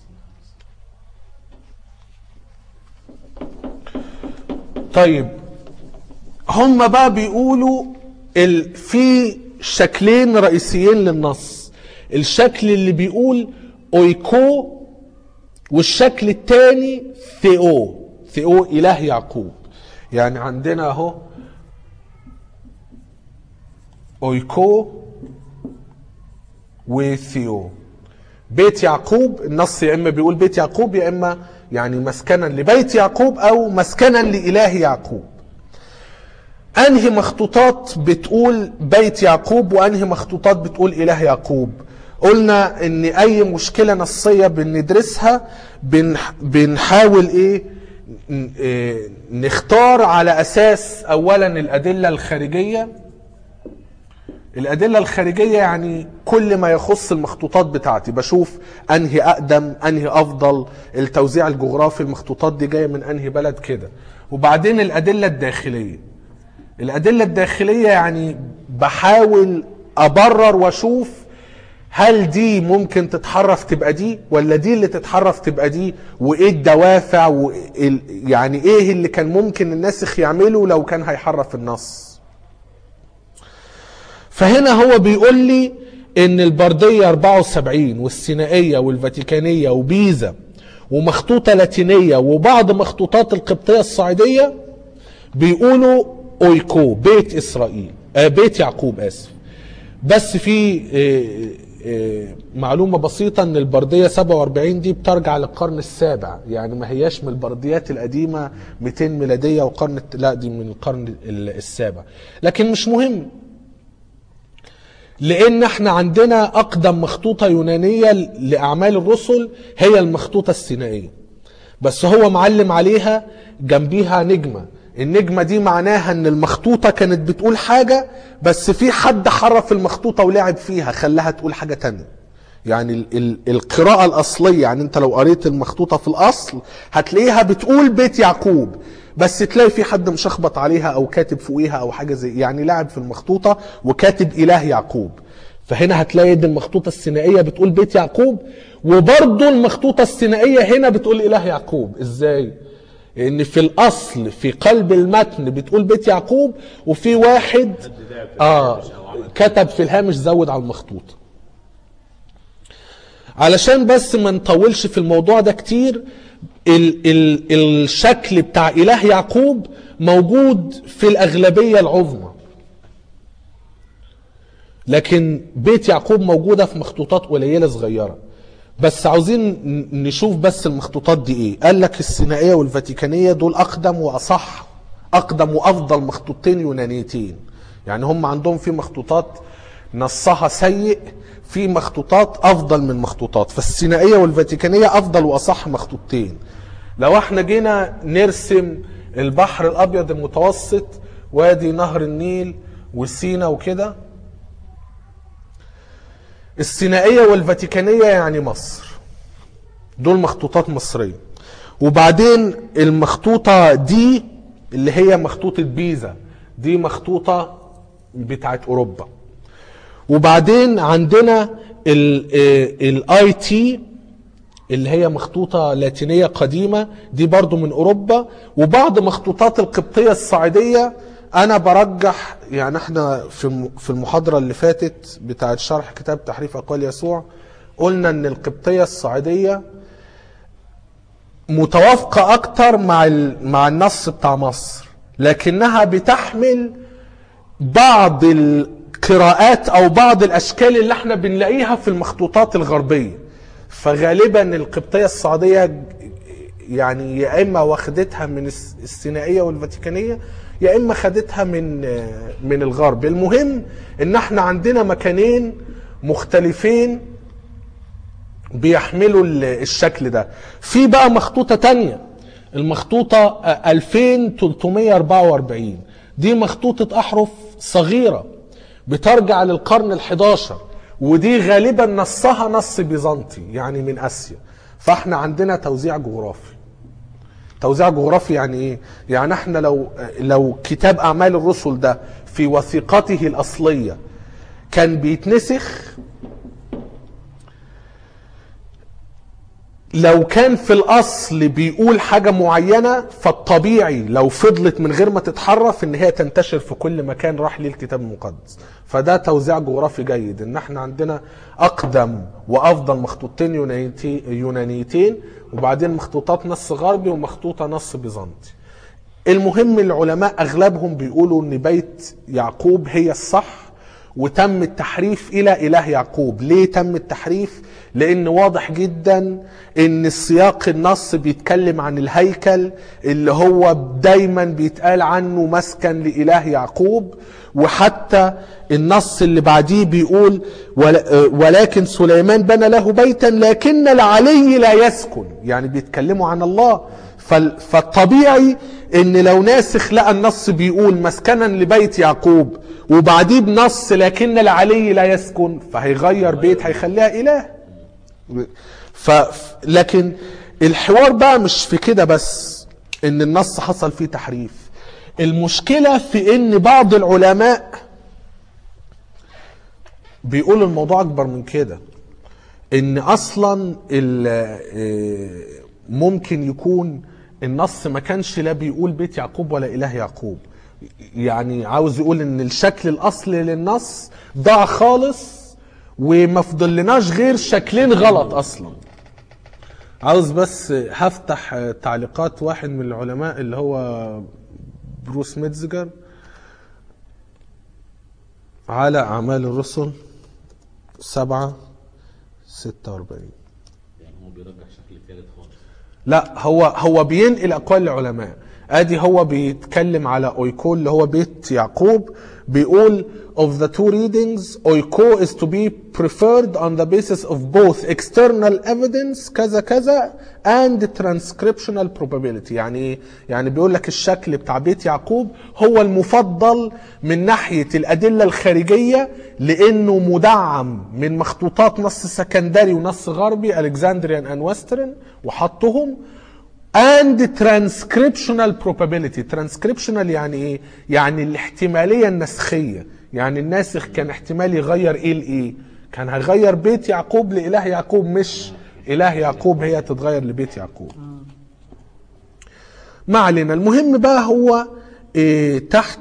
A: طيب هم بقى بيقولوا ال... في شكلين رئيسيين للنص الشكل اللي بيقول اويكو والشكل الثاني ثيو ثيو اله يعقوب يعني عندنا اهو اويكو وثيو بيت يعقوب النص يا اما بيقول بيت يعقوب يا اما يعني مسكنا لبيت يعقوب او مسكنا لاله يعقوب انهي مخطوطات بتقول بيت يعقوب وانهي مخطوطات بتقول اله يعقوب قلنا ان اي مشكله نصيه بندرسها بنح بنحاول ايه ن- إيه، نختار على اساس اولا الادله الخارجيه الأدلة الخارجية يعني كل ما يخص المخطوطات بتاعتي بشوف أنهي أقدم أنهي أفضل التوزيع الجغرافي المخطوطات دي جاية من أنهي بلد كده وبعدين الأدلة الداخلية الأدلة الداخلية يعني بحاول أبرر وأشوف هل دي ممكن تتحرف تبقى دي ولا دي اللي تتحرف تبقى دي وايه الدوافع وال- يعني ايه اللي كان ممكن الناسخ يعمله لو كان هيحرف النص فهنا هو بيقول لي ان البردية 74 والسينائية والفاتيكانية وبيزا ومخطوطة لاتينية وبعض مخطوطات القبطية الصعيدية بيقولوا اويكو بيت اسرائيل آه بيت يعقوب اسف بس في آه، آه، معلومة بسيطة ان البردية 47 دي بترجع للقرن السابع يعني ما هياش من البرديات القديمة 200 ميلادية وقرن الت- لا دي من القرن ال- السابع لكن مش مهم لان احنا عندنا اقدم مخطوطة يونانية ل- لاعمال الرسل هي المخطوطة السينائية بس هو معلم عليها جنبيها نجمة النجمة دي معناها ان المخطوطة كانت بتقول حاجة بس في حد حرف المخطوطة ولعب فيها خلاها تقول حاجة تانية يعني ال ال القراءة الأصلية يعني أنت لو قريت المخطوطة في الأصل هتلاقيها بتقول بيت يعقوب بس تلاقي في حد مشخبط عليها أو كاتب فوقيها أو حاجة زي يعني لعب في المخطوطة وكاتب إله يعقوب فهنا هتلاقي ان المخطوطة السينائية بتقول بيت يعقوب وبرضه المخطوطة السينائية هنا بتقول إله يعقوب إزاي؟ ان في الاصل في قلب المتن بتقول بيت يعقوب وفي واحد اه كتب في الهامش زود على المخطوطه علشان بس ما نطولش في الموضوع ده كتير ال ال الشكل بتاع اله يعقوب موجود في الاغلبيه العظمى لكن بيت يعقوب موجوده في مخطوطات قليله صغيره بس عاوزين ن- نشوف بس المخطوطات دي ايه قال لك السينائيه والفاتيكانيه دول اقدم واصح اقدم وافضل مخطوطتين يونانيتين يعني هم عندهم في مخطوطات نصها سيء في مخطوطات افضل من مخطوطات فالسينائيه والفاتيكانيه افضل واصح مخطوطتين لو احنا جينا نرسم البحر الابيض المتوسط وادي نهر النيل وسينا وكده السينائية والفاتيكانية يعني مصر دول مخطوطات مصرية وبعدين المخطوطة دي اللي هي مخطوطة بيزا دي مخطوطة بتاعت أوروبا وبعدين عندنا الاي تي اللي هي مخطوطة لاتينية قديمة دي برضو من أوروبا وبعض مخطوطات القبطية الصعيدية أنا برجح يعني احنا في الم- في المحاضرة اللي فاتت بتاعت شرح كتاب تحريف أقوال يسوع قلنا إن القبطية الصعيدية متوافقة أكتر مع ال- مع النص بتاع مصر لكنها بتحمل بعض القراءات او بعض الاشكال اللي احنا بنلاقيها في المخطوطات الغربيه فغالبا القبطيه السعوديه يعني يا اما واخدتها من الس- السينائيه والفاتيكانيه يا اما خدتها من من الغرب المهم ان احنا عندنا مكانين مختلفين بيحملوا ال- الشكل ده في بقى مخطوطة تانية المخطوطة آه، 2344 دي مخطوطة أحرف صغيرة بترجع للقرن ال11 ودي غالبا نصها نص بيزنطي يعني من آسيا فاحنا عندنا توزيع جغرافي توزيع جغرافي يعني ايه؟ يعني احنا لو لو كتاب اعمال الرسل ده في وثيقته الاصليه كان بيتنسخ لو كان في الاصل بيقول حاجه معينه فالطبيعي لو فضلت من غير ما تتحرف ان هي تنتشر في كل مكان راح ليه الكتاب المقدس فده توزيع جغرافي جيد ان احنا عندنا اقدم وافضل مخطوطتين يونانيتي- يونانيتين وبعدين مخطوطات نص غربي ومخطوطه نص بيزنطي المهم العلماء اغلبهم بيقولوا ان بيت يعقوب هي الصح وتم التحريف الى اله يعقوب ليه تم التحريف لان واضح جدا ان السياق النص بيتكلم عن الهيكل اللي هو دايما بيتقال عنه مسكن لاله يعقوب وحتى النص اللي بعديه بيقول "ول- ولكن سليمان بنى له بيتا لكن العلي لا يسكن يعني بيتكلموا عن الله فال- فالطبيعي ان لو ناسخ لقى النص بيقول مسكنا لبيت يعقوب وبعديه بنص لكن العلي لا يسكن فهيغير بيت هيخليها اله ف لكن الحوار بقى مش في كده بس ان النص حصل فيه تحريف المشكله في ان بعض العلماء بيقولوا الموضوع اكبر من كده ان اصلا ال- آه، ممكن يكون النص ما كانش لا بيقول بيت يعقوب ولا اله يعقوب يعني عاوز يقول ان الشكل الاصلي للنص ضاع خالص وما فضلناش غير شكلين غلط اصلا عاوز بس هفتح آه، تعليقات واحد من العلماء اللي هو بروس ميتزجر على اعمال الرسل سبعة ستة واربعين
B: يعني هو بيرجح شكل ثالث خالص
A: لا هو هو بينقل اقوال العلماء ادي هو بيتكلم على اويكول اللي هو بيت يعقوب بيقول of the two readings oiko is to be preferred on the basis of both external evidence كذا كذا and transcriptional probability يعني إيه؟ يعني بيقول لك الشكل بتاع بيت يعقوب هو المفضل من ناحية الأدلة الخارجية لأنه مدعم من مخطوطات نص سكندري ونص غربي الكسندريان and western وحطهم and transcriptional probability transcriptional يعني ايه يعني الاحتمالية النسخية يعني الناسخ كان احتمال يغير ايه لايه كان هيغير بيت يعقوب لإله يعقوب مش إله يعقوب هي تتغير لبيت يعقوب ما علينا المهم بقى هو إيه تحت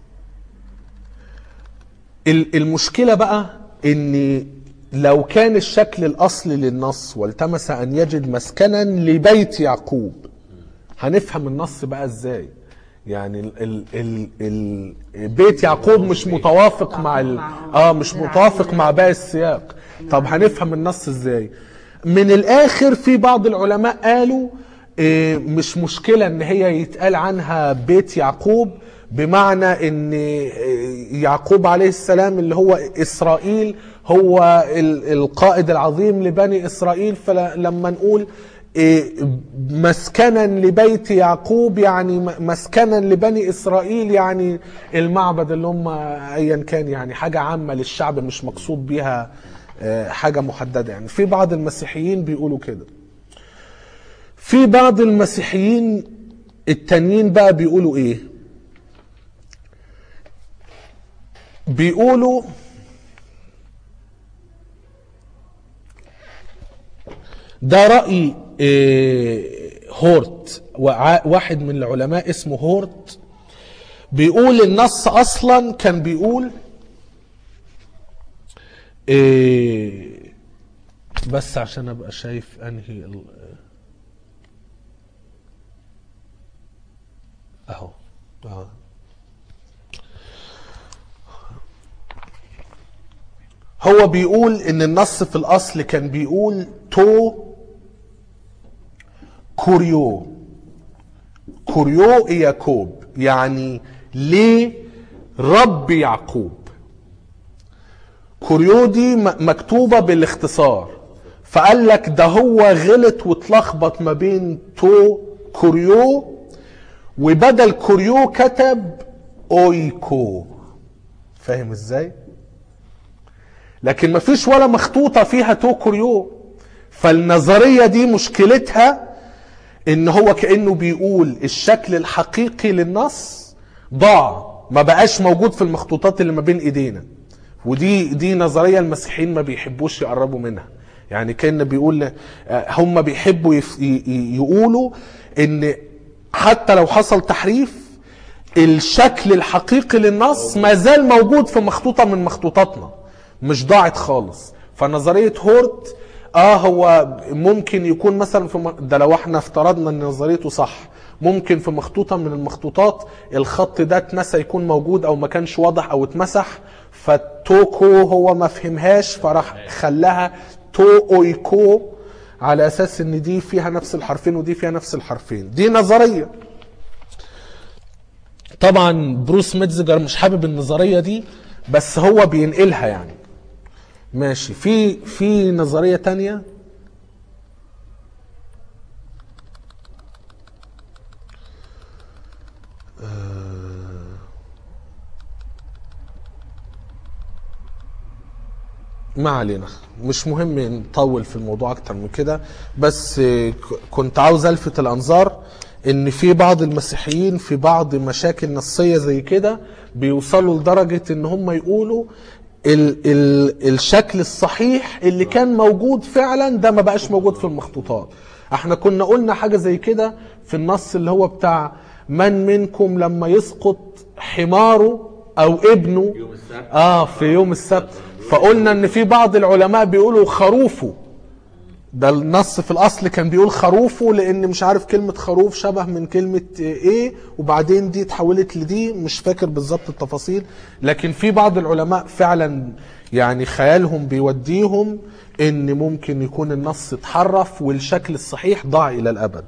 A: ال- المشكلة بقى ان لو كان الشكل الاصلي للنص والتمس ان يجد مسكنا لبيت يعقوب هنفهم النص بقى ازاي يعني ال ال ال ال بيت يعقوب مش متوافق مع ال اه مش متوافق مع باقي السياق طب هنفهم النص ازاي من الاخر في بعض العلماء قالوا إيه، مش مشكلة ان هي يتقال عنها بيت يعقوب بمعنى ان إيه، يعقوب عليه السلام اللي هو اسرائيل هو ال- القائد العظيم لبني اسرائيل فلما نقول إيه، مسكنا لبيت يعقوب يعني م- مسكنا لبني اسرائيل يعني المعبد اللي هم ايا كان يعني حاجه عامه للشعب مش مقصود بيها آه، حاجه محدده يعني في بعض المسيحيين بيقولوا كده في بعض المسيحيين التانيين بقى بيقولوا ايه بيقولوا ده رأي إيه، هورت وع- واحد من العلماء اسمه هورت بيقول النص اصلا كان بيقول إيه، بس عشان ابقى شايف انهي ال- اهو اهو هو بيقول ان النص في الاصل كان بيقول تو كوريو كوريو يعقوب يعني ليه رب يعقوب كوريو دي م- مكتوبة بالاختصار فقال لك ده هو غلط واتلخبط ما بين تو كوريو وبدل كوريو كتب اويكو فاهم ازاي؟ لكن مفيش ولا مخطوطة فيها تو كوريو فالنظرية دي مشكلتها ان هو كأنه بيقول الشكل الحقيقي للنص ضاع ما بقاش موجود في المخطوطات اللي ما بين ايدينا ودي دي نظرية المسيحيين ما بيحبوش يقربوا منها يعني كان بيقول آه، هم بيحبوا يف- ي- ي- يقولوا ان حتى لو حصل تحريف الشكل الحقيقي للنص ما زال موجود في مخطوطة من مخطوطاتنا مش ضاعت خالص فنظرية هورت اه هو ممكن يكون مثلا في م... ده لو احنا افترضنا ان نظريته صح ممكن في مخطوطة من المخطوطات الخط ده اتنسى يكون موجود او ما كانش واضح او اتمسح فالتوكو هو ما فهمهاش فراح خلاها تو اويكو على اساس ان دي فيها نفس الحرفين ودي فيها نفس الحرفين دي نظريه طبعا بروس ميتزجر مش حابب النظريه دي بس هو بينقلها يعني ماشي في في نظريه تانية ما علينا مش مهم نطول في الموضوع اكتر من كده بس آه، ك- كنت عاوز الفت الانظار ان في بعض المسيحيين في بعض مشاكل نصيه زي كده بيوصلوا لدرجه ان هم يقولوا ال ال الشكل الصحيح اللي كان موجود فعلا ده ما بقاش موجود في المخطوطات احنا كنا قلنا حاجه زي كده في النص اللي هو بتاع من منكم لما يسقط حماره او ابنه
B: يوم السبت.
A: اه في يوم السبت فقلنا ان في بعض العلماء بيقولوا خروفه ده النص في الاصل كان بيقول خروفه لان مش عارف كلمة خروف شبه من كلمة ايه وبعدين دي اتحولت لدي مش فاكر بالظبط التفاصيل لكن في بعض العلماء فعلا يعني خيالهم بيوديهم ان ممكن يكون النص اتحرف والشكل الصحيح ضاع الى الابد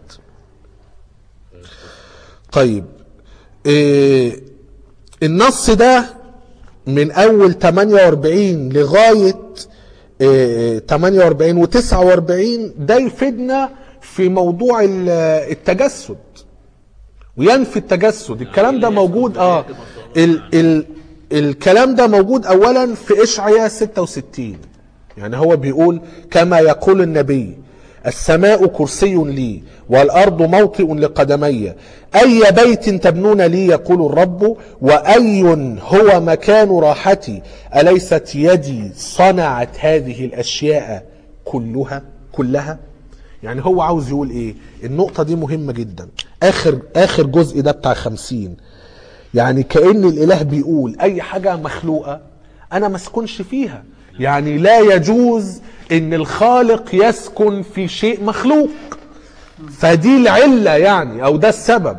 A: طيب إيه النص ده من اول 48 لغايه آه، 48 و49 ده يفيدنا في موضوع ال- التجسد وينفي التجسد الكلام ده موجود اه ال ال الكلام ده موجود اولا في اشعياء 66 يعني هو بيقول كما يقول النبي السماء كرسي لي والارض موطئ لقدمي اي بيت تبنون لي يقول الرب واي هو مكان راحتي اليست يدي صنعت هذه الاشياء كلها كلها يعني هو عاوز يقول ايه النقطة دي مهمة جدا اخر اخر جزء ده بتاع خمسين يعني كأن الاله بيقول اي حاجة مخلوقة انا ما اسكنش فيها يعني لا يجوز ان الخالق يسكن في شيء مخلوق فدي العلة يعني او ده السبب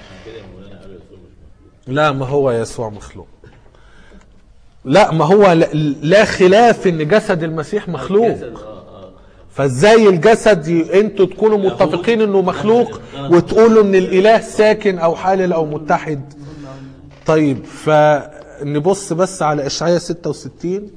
A: لا ما هو يسوع مخلوق لا ما هو لا- لا خلاف ان جسد المسيح مخلوق
B: جسد، اه اه
A: فازاي الجسد ي... انتوا تكونوا متفقين انه مخلوق وتقولوا ان الاله ساكن او حالل او متحد طيب فنبص بس على اشعياء 66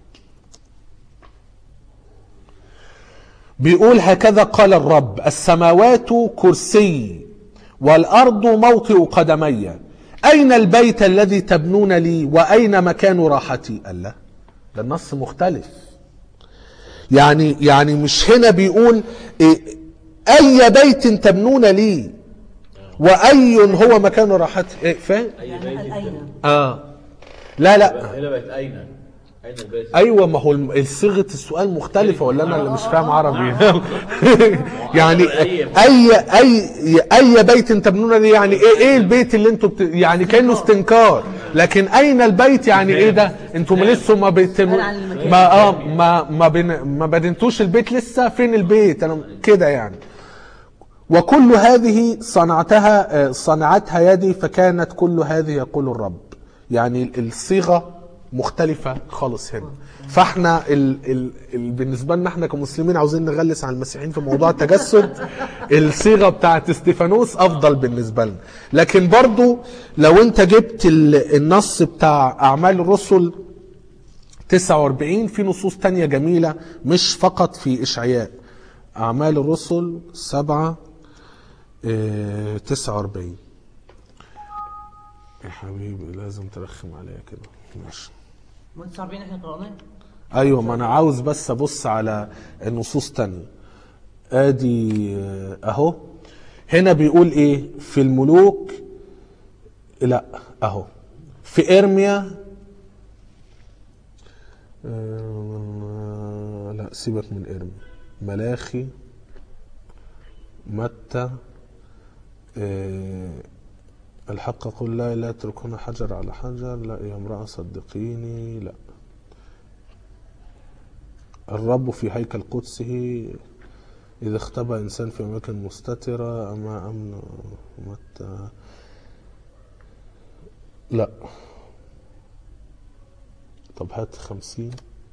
A: بيقول هكذا قال الرب السماوات كرسي والارض موطئ قدمي اين البيت الذي تبنون لي واين مكان راحتي قال لا ده النص مختلف يعني يعني مش هنا بيقول إيه اي بيت تبنون لي واي هو مكان راحتي إيه فاهم
B: اي
C: يعني
B: بيت
C: قال أين
A: اه لا لا
B: هنا بقت اين اين البيت
A: ايوه ما هو الم- صيغه السؤال مختلفه ولا انا اللي مش فاهم عربي يعني اي اي اي بيت تبنون لي يعني ايه ايه البيت اللي انتوا بت... يعني كانه استنكار لكن اين البيت يعني ايه ده انتوا ما لسه ما بتم...
C: قال عن المكان.
A: ما اه ما ما, بن... ما بدنتوش البيت لسه فين البيت انا كده يعني وكل هذه صنعتها آه، صنعتها يدي فكانت كل هذه يقول الرب يعني الصيغه مختلفه خالص هنا فاحنا ال ال ال بالنسبه لنا احنا كمسلمين عاوزين نغلس على المسيحيين في موضوع التجسد الصيغه بتاعت استيفانوس افضل بالنسبه لنا لكن برضو لو انت جبت ال- النص بتاع اعمال الرسل 49 في نصوص تانية جميلة مش فقط في إشعياء أعمال الرسل سبعة اه 49 يا حبيبي لازم ترخم عليا كده ماشي
C: ما انتوا عارفين احنا قرأناه
A: ايوه ما انا عاوز بس ابص على النصوص تانية ادي آه، اهو هنا بيقول ايه في الملوك لا اهو في ارميا آه، لا سيبك من ارميا ملاخي متى آه، الحق قل لا لا تركون حجر على حجر لا يا امرأة صدقيني لا الرب في هيكل قدسه إذا اختبأ إنسان في أماكن مستترة أما أمن متى لا طب هات خمسين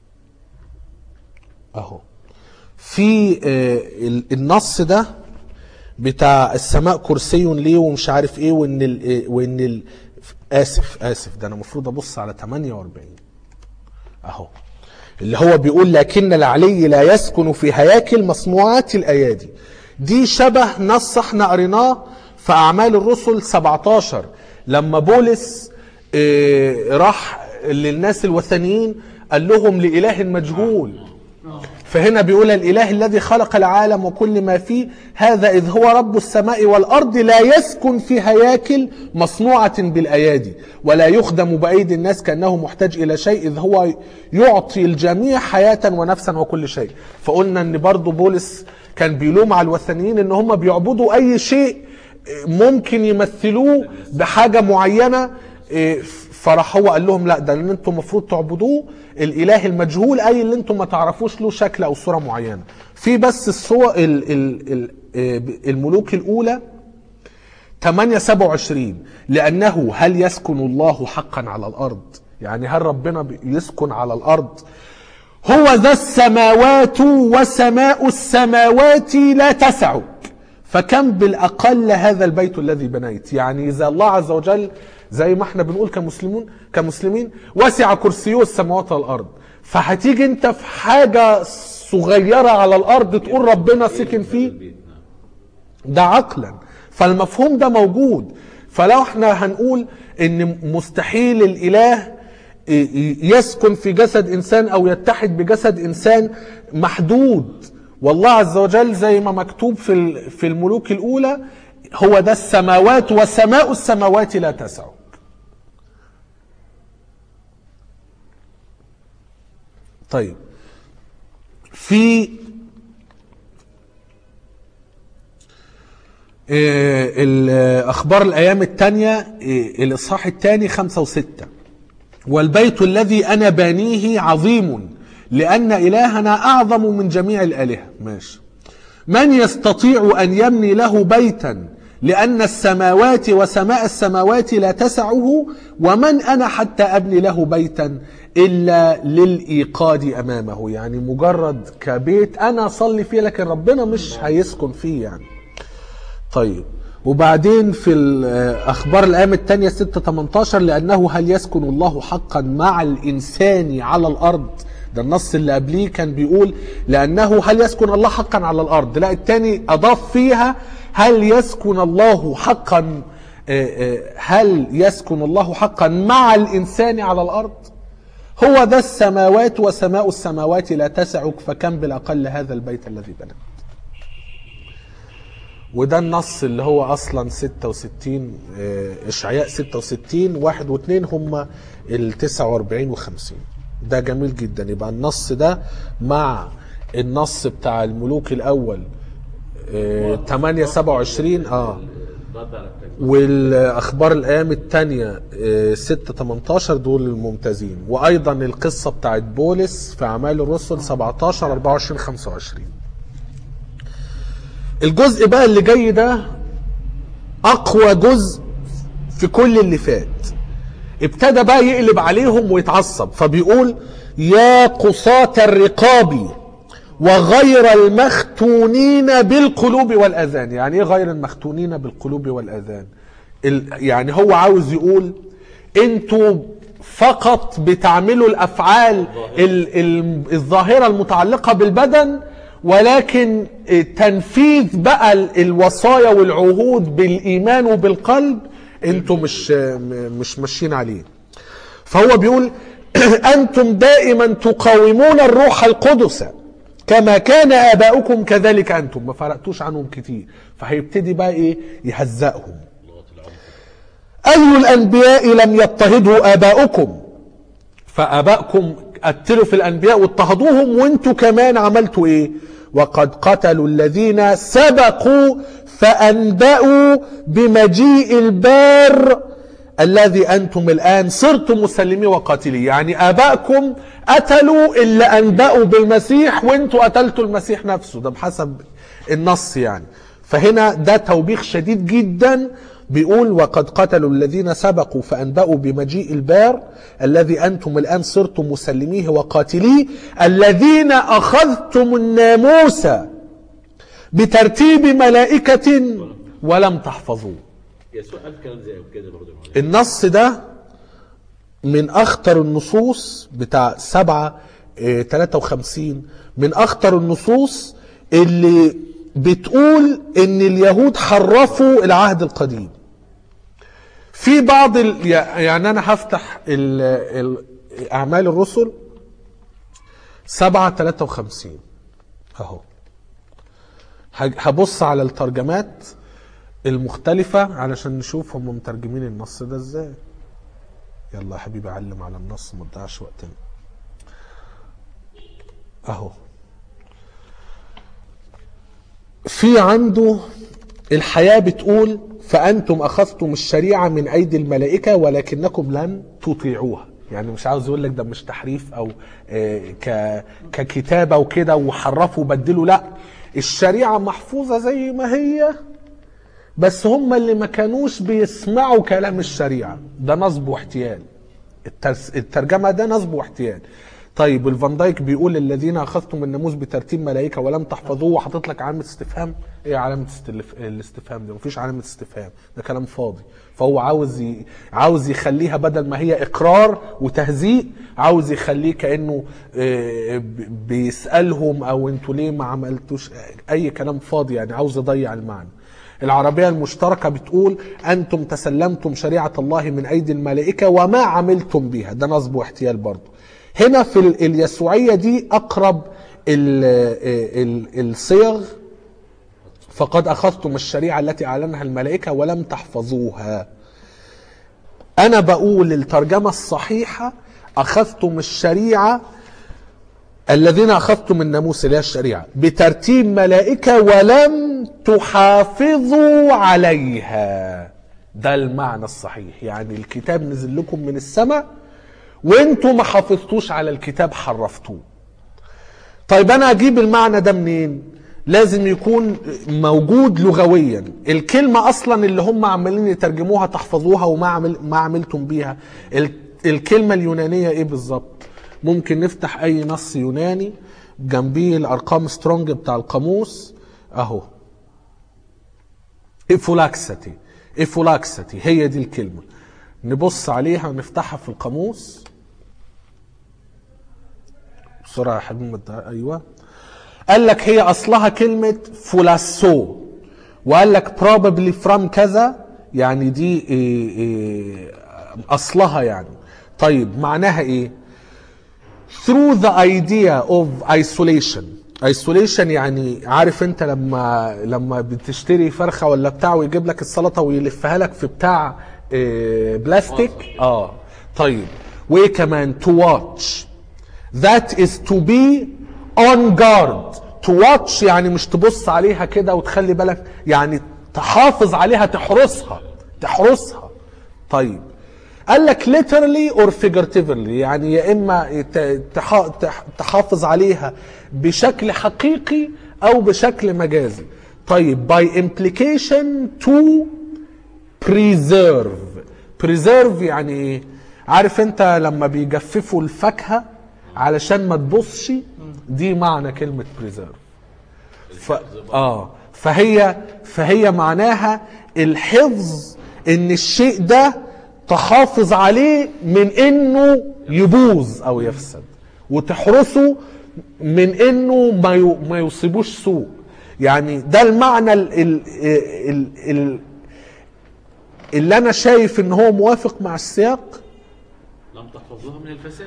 A: أهو في آه، ال- النص ده بتاع السماء كرسي ليه ومش عارف ايه وان ال إيه وان ال اسف اسف ده انا المفروض ابص على 48 اهو اللي هو بيقول لكن العلي لا يسكن في هياكل مصنوعات الايادي دي شبه نص احنا قريناه في اعمال الرسل 17 لما بولس آه، راح للناس الوثنيين قال لهم لاله مجهول فهنا بيقول الاله الذي خلق العالم وكل ما فيه هذا اذ هو رب السماء والارض لا يسكن في هياكل مصنوعه بالايادي ولا يخدم بايدي الناس كانه محتاج الى شيء اذ هو يعطي الجميع حياه ونفسا وكل شيء فقلنا ان برضو بولس كان بيلوم على الوثنيين ان هم بيعبدوا اي شيء ممكن يمثلوه بحاجه معينه إيه، فراح هو قال لهم لا ده اللي انتم المفروض تعبدوه الاله المجهول اي اللي انتم ما تعرفوش له شكل او صوره معينه في بس الصور ال ال ال إيه، الملوك الاولى 8 27 لأنه هل يسكن الله حقا على الأرض يعني هل ربنا بي- يسكن على الأرض هو ذا السماوات وسماء السماوات لا تسعك فكم بالأقل هذا البيت الذي بنيت يعني إذا الله عز وجل زي ما احنا بنقول كمسلمون كمسلمين وسع كرسيه السماوات والارض فهتيجي انت في حاجه صغيره على الارض تقول ربنا سكن فيه
B: البيت نعم
A: ده عقلا فالمفهوم ده موجود فلو احنا هنقول ان مستحيل الاله يسكن في جسد انسان او يتحد بجسد انسان محدود والله عز وجل زي ما مكتوب في ال- في الملوك الاولى هو ده السماوات وسماء السماوات لا تسعك طيب في آه، ال- اخبار الايام الثانيه الاصحاح الثاني خمسة وستة والبيت الذي انا بانيه عظيم لان الهنا اعظم من جميع الالهه ماشي من يستطيع ان يبني له بيتا لان السماوات وسماء السماوات لا تسعه ومن انا حتى ابني له بيتا الا للايقاد امامه يعني مجرد كبيت انا اصلي فيه لكن ربنا مش هيسكن فيه يعني طيب وبعدين في ال- اخبار الايام الثانيه 6 18 لانه هل يسكن الله حقا مع الانسان على الارض ده النص اللي قبليه كان بيقول لانه هل يسكن الله حقا على الارض لا الثاني اضاف فيها هل يسكن الله حقا آه، آه، هل يسكن الله حقا مع الانسان على الارض هو ذا السماوات وسماء السماوات لا تسعك فكم بالاقل هذا البيت الذي بناه وده النص اللي هو اصلا 66 آه، اشعياء 66 واحد واثنين هم ال 49 و50 ده جميل جدا يبقى النص ده مع النص بتاع الملوك الاول آه، 8 27 اه
B: رد على التجربة
A: والاخبار الايام الثانيه 6 18 دول الممتازين وايضا القصه بتاعت بولس في اعمال الرسل 17 24 25 الجزء بقى اللي جاي ده اقوى جزء في كل اللي فات ابتدى بقى يقلب عليهم ويتعصب فبيقول يا قصاة الرقاب وغير المختونين بالقلوب والاذان يعني ايه غير المختونين بالقلوب والاذان ال- يعني هو عاوز يقول انتوا فقط بتعملوا الافعال ال- ال- الظاهره المتعلقه بالبدن ولكن تنفيذ بقى ال- الوصايا والعهود بالايمان وبالقلب انتوا مش مش ماشيين عليه فهو بيقول انتم دائما تقاومون الروح القدس كما كان اباؤكم كذلك انتم ما فرقتوش عنهم كتير فهيبتدي بقى ايه يهزقهم
B: لغة العنف
A: اي الانبياء لم يضطهدوا اباؤكم فاباؤكم قتلوا في الانبياء واضطهدوهم وانتوا كمان عملتوا ايه وقد قتلوا الذين سبقوا فانبأوا بمجيء البار الذي انتم الان صرتم مسلمين وقاتلين يعني ابائكم قتلوا اللي انبأوا بالمسيح وانتوا قتلتوا المسيح نفسه ده بحسب النص يعني فهنا ده توبيخ شديد جدا بيقول وقد قتلوا الذين سبقوا فأنبأوا بمجيء البار الذي أنتم الآن صرتم مسلميه وقاتليه الذين أخذتم الناموس بترتيب ملائكة ولم تحفظوه
B: يسوع قال كلام زي كده برضه يا مولانا.
A: النص ده من اخطر النصوص بتاع سبعة اه 53 من اخطر النصوص اللي بتقول ان اليهود حرفوا العهد القديم في بعض ال... يعني انا هفتح ال... ال... اعمال الرسل 7 53 اهو ه- هبص على الترجمات المختلفة علشان نشوف هم مترجمين النص ده ازاي يلا يا حبيبي علم على النص ما تضيعش وقتنا اهو في عنده الحياة بتقول فأنتم أخذتم الشريعة من أيدي الملائكة ولكنكم لم تطيعوها يعني مش عاوز يقول لك ده مش تحريف أو آه، ك ككتابة وكده وحرفوا وبدلوا لا الشريعة محفوظة زي ما هي بس هم اللي ما كانوش بيسمعوا كلام الشريعة ده نصب واحتيال الترس- الترجمة ده نصب واحتيال طيب الفان دايك بيقول الذين اخذتم الناموس بترتيب ملائكه ولم تحفظوه وحاطط لك علامه استفهام ايه علامه استلف... الاستفهام دي مفيش علامه استفهام ده كلام فاضي فهو عاوز ي... عاوز يخليها بدل ما هي اقرار وتهزيء عاوز يخليه كانه آه، ب- بيسالهم او انتوا ليه ما عملتوش اي كلام فاضي يعني عاوز يضيع المعنى العربية المشتركة بتقول أنتم تسلمتم شريعة الله من أيدي الملائكة وما عملتم بها ده نصب واحتيال برضه هنا في ال- اليسوعية دي أقرب ال ال الصيغ فقد أخذتم الشريعة التي أعلنها الملائكة ولم تحفظوها أنا بقول الترجمة الصحيحة أخذتم الشريعة الذين أخذتم الناموس اللي هي الشريعة بترتيب ملائكة ولم تحافظوا عليها ده المعنى الصحيح يعني الكتاب نزل لكم من السماء وانتوا ما حافظتوش على الكتاب حرفتوه طيب انا اجيب المعنى ده منين لازم يكون موجود لغويا الكلمة اصلا اللي هم عمالين يترجموها تحفظوها وما عمل ما عملتم بيها ال- الكلمة اليونانية ايه بالظبط ممكن نفتح اي نص يوناني جنبيه الارقام سترونج بتاع القاموس اهو افولاكستي افولاكستي هي دي الكلمة نبص عليها ونفتحها في القاموس بسرعة يا حبيبي ايوه قال لك هي اصلها كلمة فولاسو وقال لك probably from كذا يعني دي إيه إيه اصلها يعني طيب معناها ايه through the idea of isolation isolation يعني عارف انت لما لما بتشتري فرخه ولا بتاع ويجيب لك السلطه ويلفها لك في بتاع إيه، بلاستيك اه طيب وايه كمان to watch that is to be on guard to watch يعني مش تبص عليها كده وتخلي بالك يعني تحافظ عليها تحرسها تحرسها طيب قال لك literally or figuratively يعني يا اما ت- تح- تح- تحافظ عليها بشكل حقيقي او بشكل مجازي طيب by implication to preserve preserve يعني ايه عارف انت لما بيجففوا الفاكهه علشان ما تبصش دي معنى كلمه preserve ف... اه فهي فهي معناها الحفظ ان الشيء ده تحافظ عليه من انه يبوظ او يفسد وتحرسه من انه ما ي... ما يصيبوش سوء يعني ده المعنى ال... ال... ال... ال... اللي انا شايف ان هو موافق مع السياق
B: لم تحفظوها من الفساد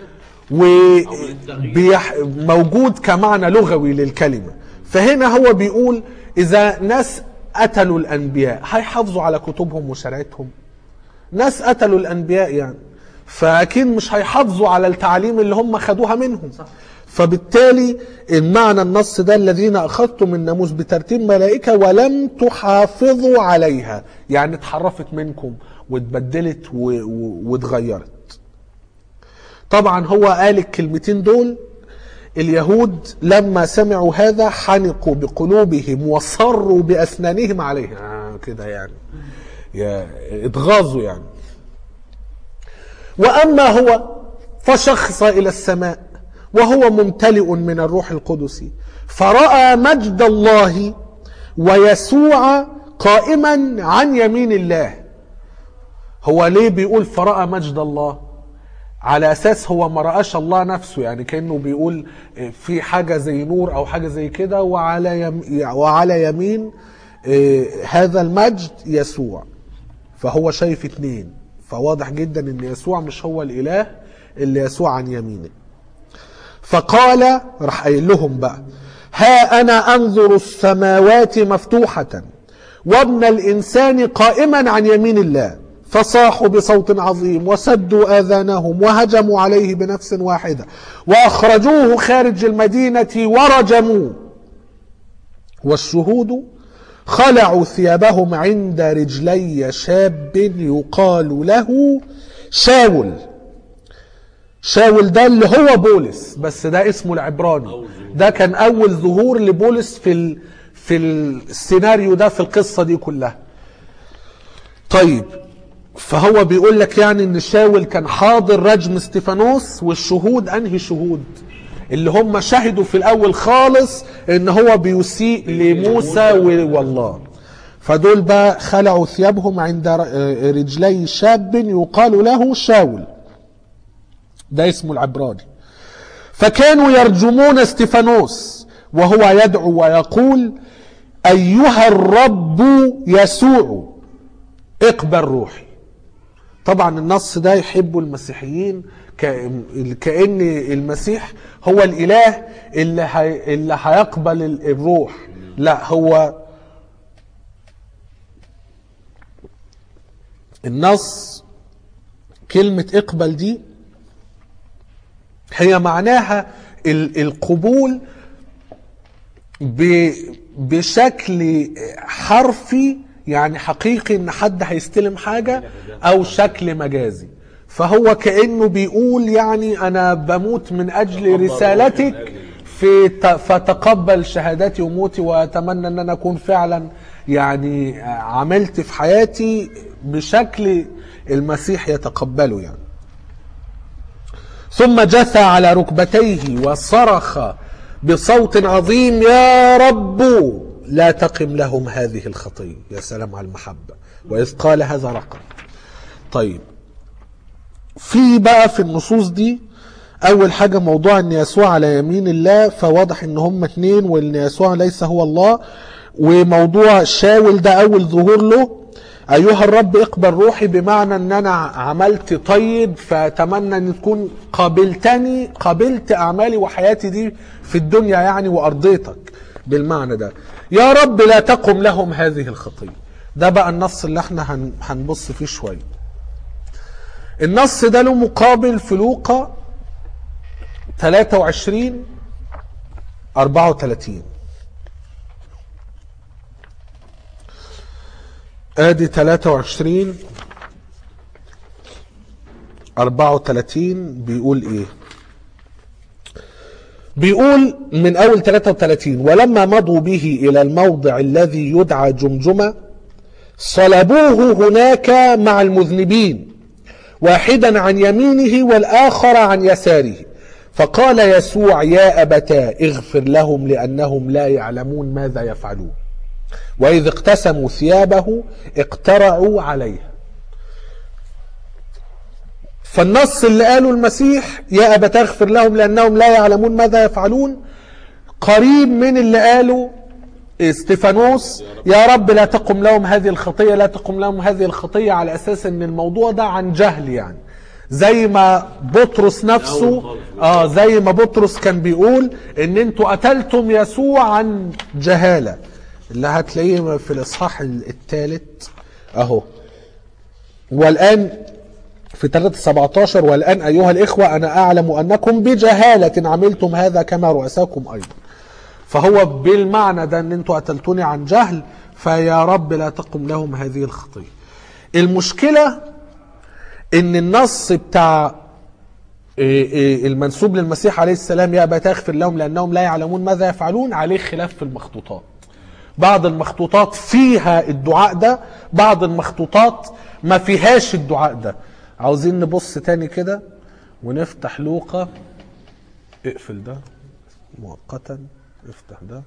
A: وموجود كمعنى لغوي للكلمة فهنا هو بيقول إذا ناس قتلوا الأنبياء هيحافظوا على كتبهم وشريعتهم ناس قتلوا الأنبياء يعني فأكيد مش هيحافظوا على التعليم اللي هم خدوها منهم فبالتالي المعنى النص ده الذين أخذتم الناموس بترتيب ملائكة ولم تحافظوا عليها يعني اتحرفت منكم واتبدلت و- و- واتغيرت طبعا هو قال الكلمتين دول اليهود لما سمعوا هذا حنقوا بقلوبهم وصروا بأسنانهم عليه آه كده يعني يا اتغاظوا يعني وأما هو فشخص إلى السماء وهو ممتلئ من الروح القدس فرأى مجد الله ويسوع قائما عن يمين الله هو ليه بيقول فرأى مجد الله على اساس هو ما رآش الله نفسه يعني كانه بيقول في حاجه زي نور او حاجه زي كده وعلى يم وعلى يمين آه، هذا المجد يسوع فهو شايف اتنين فواضح جدا ان يسوع مش هو الاله اللي يسوع عن يمينه فقال راح قايل لهم بقى ها انا انظر السماوات مفتوحه وابن الانسان قائما عن يمين الله فصاحوا بصوت عظيم وسدوا اذانهم وهجموا عليه بنفس واحده واخرجوه خارج المدينه ورجموه والشهود خلعوا ثيابهم عند رجلي شاب يقال له شاول شاول ده اللي هو بولس بس ده اسمه العبراني ده كان اول ظهور لبولس في ال... في السيناريو ده في القصه دي كلها طيب فهو بيقول لك يعني ان شاول كان حاضر رجم استفانوس والشهود انهي شهود اللي هم شهدوا في الاول خالص ان هو بيسيء لموسى و- والله فدول بقى خلعوا ثيابهم عند ر- رجلي شاب يقال له شاول ده اسمه العبراني فكانوا يرجمون استفانوس وهو يدعو ويقول ايها الرب يسوع اقبل روحي طبعا النص ده يحبه المسيحيين ك- كأن المسيح هو الإله اللي هي اللي هيقبل ال- الروح لا هو النص كلمة اقبل دي هي معناها ال- القبول ب- بشكل حرفي يعني حقيقي ان حد هيستلم حاجة او شكل مجازي فهو كأنه بيقول يعني انا بموت من اجل رسالتك في ت- فتقبل شهادتي وموتي واتمنى ان انا اكون فعلا يعني عملت في حياتي بشكل المسيح يتقبله يعني ثم جثى على ركبتيه وصرخ بصوت عظيم يا رب لا تقم لهم هذه الخطية يا سلام على المحبة وإذ قال هذا رقم طيب في بقى في النصوص دي أول حاجة موضوع أن يسوع على يمين الله فواضح أن هم اتنين وأن يسوع ليس هو الله وموضوع شاول ده أول ظهور له أيها الرب اقبل روحي بمعنى أن أنا عملت طيب فأتمنى أن تكون قابلتني قابلت أعمالي وحياتي دي في الدنيا يعني وأرضيتك بالمعنى ده يا رب لا تقم لهم هذه الخطية ده بقى النص اللي احنا هن- هنبص فيه شوية النص ده له مقابل في لوقا 23 34 ادي 23 34 بيقول ايه بيقول من اول 33 ولما مضوا به الى الموضع الذي يدعى جمجمه صلبوه هناك مع المذنبين واحدا عن يمينه والاخر عن يساره فقال يسوع يا ابتاه اغفر لهم لانهم لا يعلمون ماذا يفعلون واذ اقتسموا ثيابه اقترعوا عليها فالنص اللي قاله المسيح يا أبا اغفر لهم لأنهم لا يعلمون ماذا يفعلون قريب من اللي قاله استيفانوس يا رب لا تقم لهم هذه الخطية لا تقم لهم هذه الخطية على أساس أن الموضوع ده عن جهل يعني زي ما بطرس نفسه اه زي ما بطرس كان بيقول ان انتوا قتلتم يسوع عن جهالة اللي هتلاقيه في الاصحاح الثالث اهو والان في 3 17 والآن أيها الإخوة أنا أعلم أنكم بجهالة عملتم هذا كما رؤساكم أيضا فهو بالمعنى ده أن أنتوا قتلتوني عن جهل فيا رب لا تقم لهم هذه الخطية المشكلة أن النص بتاع إيه إيه المنسوب للمسيح عليه السلام يا أبا تغفر لهم لأنهم لا يعلمون ماذا يفعلون عليه خلاف في المخطوطات بعض المخطوطات فيها الدعاء ده بعض المخطوطات ما فيهاش الدعاء ده عاوزين نبص تاني كده ونفتح لوقا اقفل ده مؤقتا افتح ده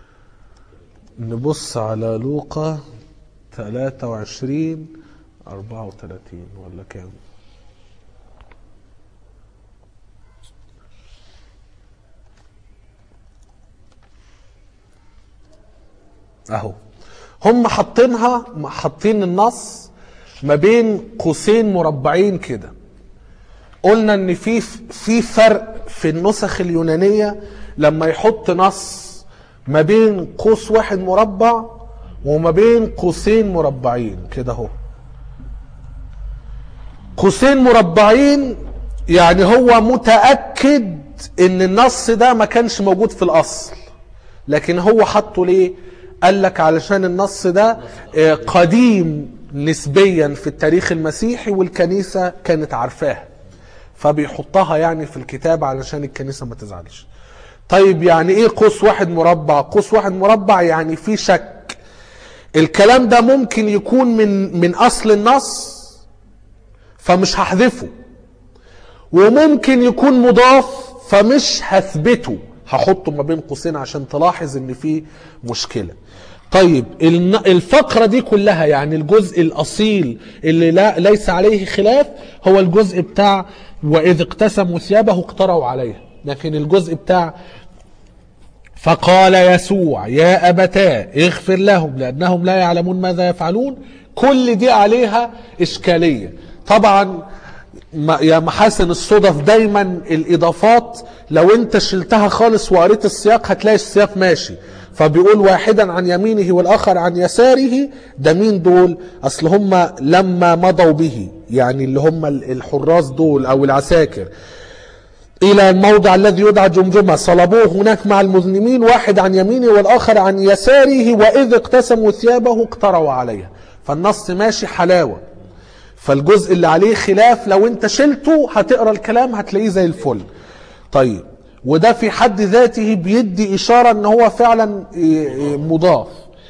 A: نبص على لوقا 23 34 ولا كام اهو هم حاطينها حاطين النص ما بين قوسين مربعين كده قلنا ان في في فرق في النسخ اليونانيه لما يحط نص ما بين قوس واحد مربع وما بين قوسين مربعين كده اهو قوسين مربعين يعني هو متاكد ان النص ده ما كانش موجود في الاصل لكن هو حطه ليه قال لك علشان النص ده آه، قديم نسبيا في التاريخ المسيحي والكنيسة كانت عارفاها فبيحطها يعني في الكتاب علشان الكنيسة ما تزعلش طيب يعني ايه قوس واحد مربع قوس واحد مربع يعني في شك الكلام ده ممكن يكون من من اصل النص فمش هحذفه وممكن يكون مضاف فمش هثبته هحطه ما بين قوسين عشان تلاحظ ان في مشكله طيب الن- الفقره دي كلها يعني الجزء الاصيل اللي لا ليس عليه خلاف هو الجزء بتاع واذ اقتسموا ثيابه اقتروا عليها لكن الجزء بتاع فقال يسوع يا أبتاه اغفر لهم لأنهم لا يعلمون ماذا يفعلون كل دي عليها إشكالية طبعا ما- يا محاسن الصدف دايما الإضافات لو أنت شلتها خالص وقريت السياق هتلاقي السياق ماشي فبيقول واحدا عن يمينه والآخر عن يساره ده مين دول أصل هم لما مضوا به يعني اللي هم الحراس دول أو العساكر إلى الموضع الذي يدعى جمجمة صلبوه هناك مع المذنبين واحد عن يمينه والآخر عن يساره وإذ اقتسموا ثيابه اقتروا عليها فالنص ماشي حلاوة فالجزء اللي عليه خلاف لو انت شلته هتقرا الكلام هتلاقيه زي الفل طيب وده في حد ذاته بيدي إشارة ان هو فعلا إيه، إيه، مضاف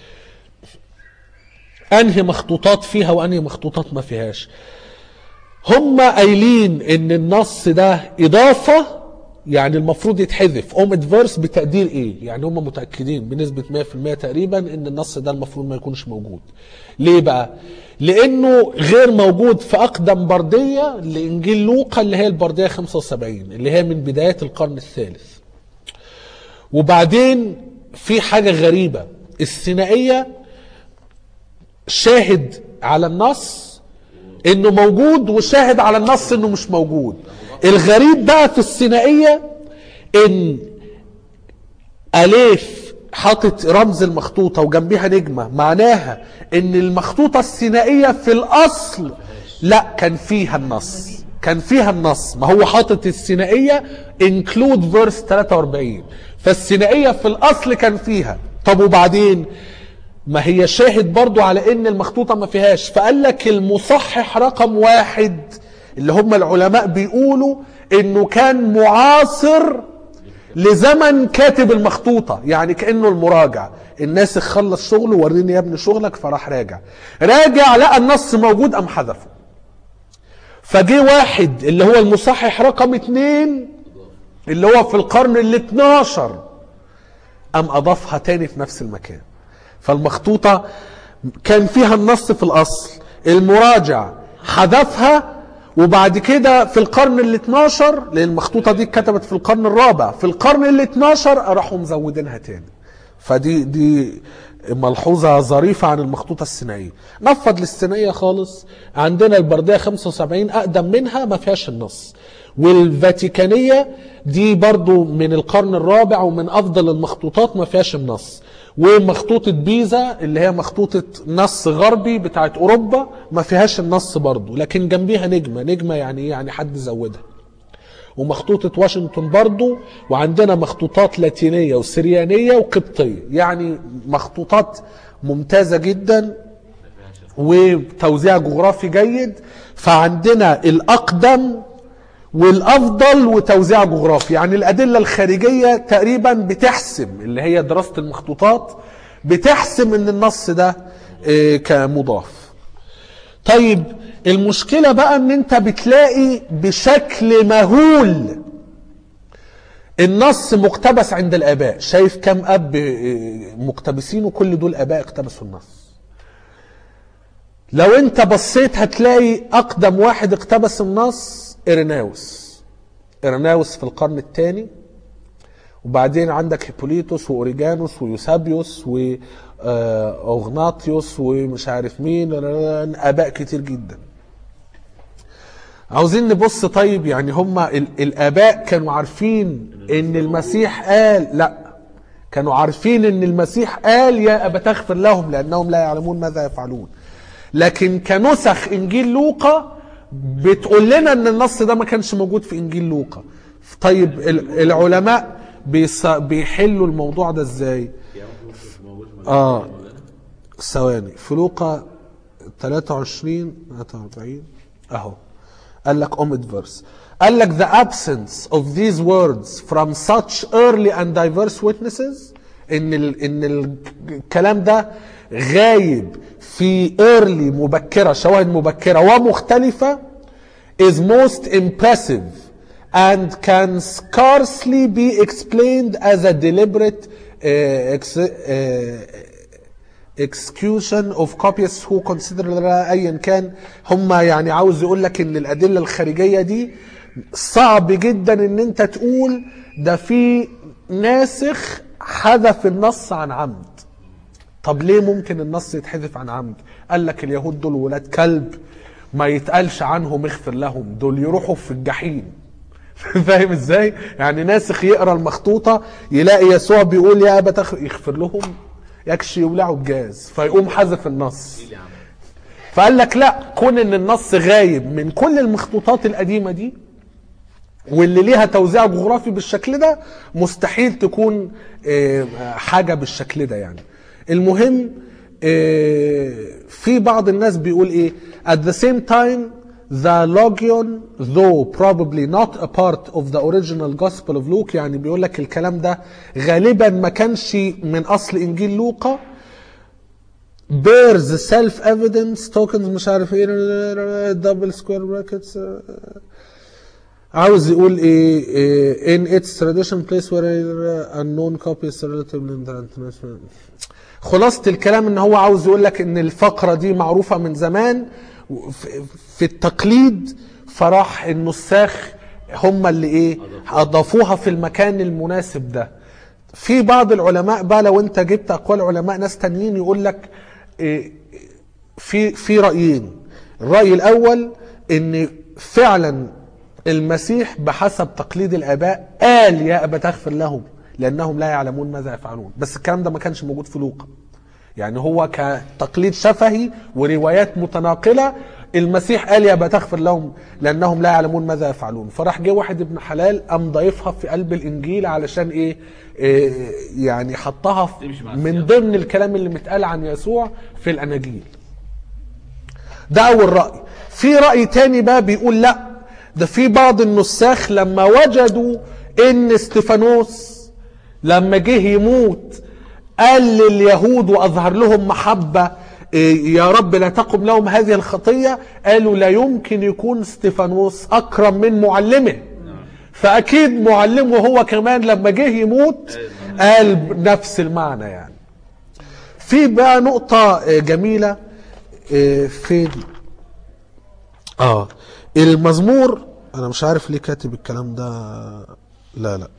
A: انهي مخطوطات فيها وانهي مخطوطات ما فيهاش هم قايلين ان النص ده اضافه يعني المفروض يتحذف اومد فيرس بتقدير ايه يعني هم متاكدين بنسبه 100% تقريبا ان النص ده المفروض ما يكونش موجود ليه بقى لانه غير موجود في اقدم برديه لانجيل لوقا اللي هي البرديه 75 اللي هي من بدايات القرن الثالث وبعدين في حاجه غريبه الثنائيه شاهد على النص انه موجود وشاهد على النص انه مش موجود الغريب بقى في الثنائيه ان الف حاطط رمز المخطوطه وجنبيها نجمه معناها ان المخطوطه الثنائيه في الاصل لا كان فيها النص كان فيها النص ما هو حاطط الثنائيه انكلود فيرس 43 فالثنائيه في الاصل كان فيها طب وبعدين ما هي شاهد برضو على ان المخطوطة ما فيهاش فقال لك المصحح رقم واحد اللي هم العلماء بيقولوا انه كان معاصر لزمن كاتب المخطوطة يعني كأنه المراجع الناس خلص شغله وريني يا ابني شغلك فراح راجع راجع لقى النص موجود ام حذفه فجه واحد اللي هو المصحح رقم اتنين اللي هو في القرن ال 12 أم أضافها تاني في نفس المكان فالمخطوطة كان فيها النص في الأصل المراجع حذفها وبعد كده في القرن ال 12 لأن المخطوطة دي اتكتبت في القرن الرابع في القرن ال 12 راحوا مزودينها تاني فدي دي ملحوظة ظريفة عن المخطوطة الثنائية نفض للثنائية خالص عندنا البردية 75 أقدم منها ما فيهاش النص والفاتيكانية دي برضو من القرن الرابع ومن أفضل المخطوطات ما فيهاش النص ومخطوطة بيزا اللي هي مخطوطة نص غربي بتاعت أوروبا ما فيهاش النص برضو لكن جنبيها نجمة نجمة يعني إيه؟ يعني حد زودها ومخطوطة واشنطن برضو وعندنا مخطوطات لاتينية وسريانية وقبطية يعني مخطوطات ممتازة جدا وتوزيع جغرافي جيد فعندنا الأقدم والافضل وتوزيع جغرافي يعني الادله الخارجيه تقريبا بتحسم اللي هي دراسه المخطوطات بتحسم ان النص ده آه، كمضاف طيب المشكله بقى ان انت بتلاقي بشكل مهول النص مقتبس عند الاباء شايف كم اب آه، مقتبسين وكل دول اباء اقتبسوا النص لو انت بصيت هتلاقي اقدم واحد اقتبس النص إرناوس إرناوس في القرن الثاني وبعدين عندك هيبوليتوس وأوريجانوس ويوسابيوس وأغناطيوس ومش عارف مين آباء كتير جدا عاوزين نبص طيب يعني هم الآباء كانوا عارفين إن المسيح قال لا كانوا عارفين إن المسيح قال يا أبا تغفر لهم لأنهم لا يعلمون ماذا يفعلون لكن كنسخ إنجيل لوقا بتقول لنا ان النص ده ما كانش موجود في انجيل لوقا طيب ال- العلماء بيص- بيحلوا الموضوع ده ازاي اه ثواني في لوقا 23 43 اهو قال لك اوميد فيرس قال لك the absence of these words from such early and diverse witnesses ان ال ان ال- الكلام ده غايب في early مبكره شواهد مبكره ومختلفه is most impressive and can scarcely be explained as a deliberate uh, ex- uh, execution of copyists who consider ايا كان هم يعني عاوز يقول لك ان الادله الخارجيه دي صعب جدا ان انت تقول ده في ناسخ حذف النص عن عمد طب ليه ممكن النص يتحذف عن عمد قال لك اليهود دول ولاد كلب ما يتقالش عنهم اغفر لهم دول يروحوا في الجحيم فاهم ازاي يعني ناسخ يقرا المخطوطه يلاقي يسوع بيقول يا ابا تخ- يغفر لهم يكشي يولعوا بجاز فيقوم حذف النص
B: يا عم
A: فقال لك لا كون ان النص غايب من كل المخطوطات القديمه دي واللي ليها توزيع جغرافي بالشكل ده مستحيل تكون آه، حاجه بالشكل ده يعني المهم آه، في بعض الناس بيقول ايه at the same time the logion though probably not a part of the original gospel of Luke يعني بيقول لك الكلام ده غالبا ما كانش من اصل انجيل لوقا bears self evidence tokens مش عارف ايه double square brackets آه، عاوز يقول ايه, إيه in its tradition place where unknown copies relatively international خلاصة الكلام ان هو عاوز يقول لك ان الفقرة دي معروفة من زمان في- في التقليد فراح النساخ هم اللي ايه اضافوها في المكان المناسب ده في بعض العلماء بقى لو انت جبت اقوال علماء ناس تانيين يقول لك إيه في في رايين الراي الاول ان فعلا المسيح بحسب تقليد الاباء قال يا ابا تغفر لهم لانهم لا يعلمون ماذا يفعلون بس الكلام ده ما كانش موجود في لوقا يعني هو كتقليد شفهي وروايات متناقله المسيح قال يا ابا تغفر لهم لانهم لا يعلمون ماذا يفعلون فراح جه واحد ابن حلال قام ضايفها في قلب الانجيل علشان ايه, إيه يعني حطها في-
B: تمشي مع
A: من
B: السياق.
A: ضمن الكلام اللي متقال عن يسوع في الاناجيل ده اول راي في راي تاني بقى بيقول لا ده في بعض النساخ لما وجدوا ان استفانوس لما جه يموت قال لليهود واظهر لهم محبه إيه، يا رب لا تقم لهم هذه الخطيه قالوا لا يمكن يكون استفانوس اكرم من معلمه فاكيد معلمه هو كمان لما جه يموت قال نفس المعنى يعني في بقى نقطة آه، جميلة آه، فين اه المزمور انا مش عارف ليه كاتب الكلام ده لا لا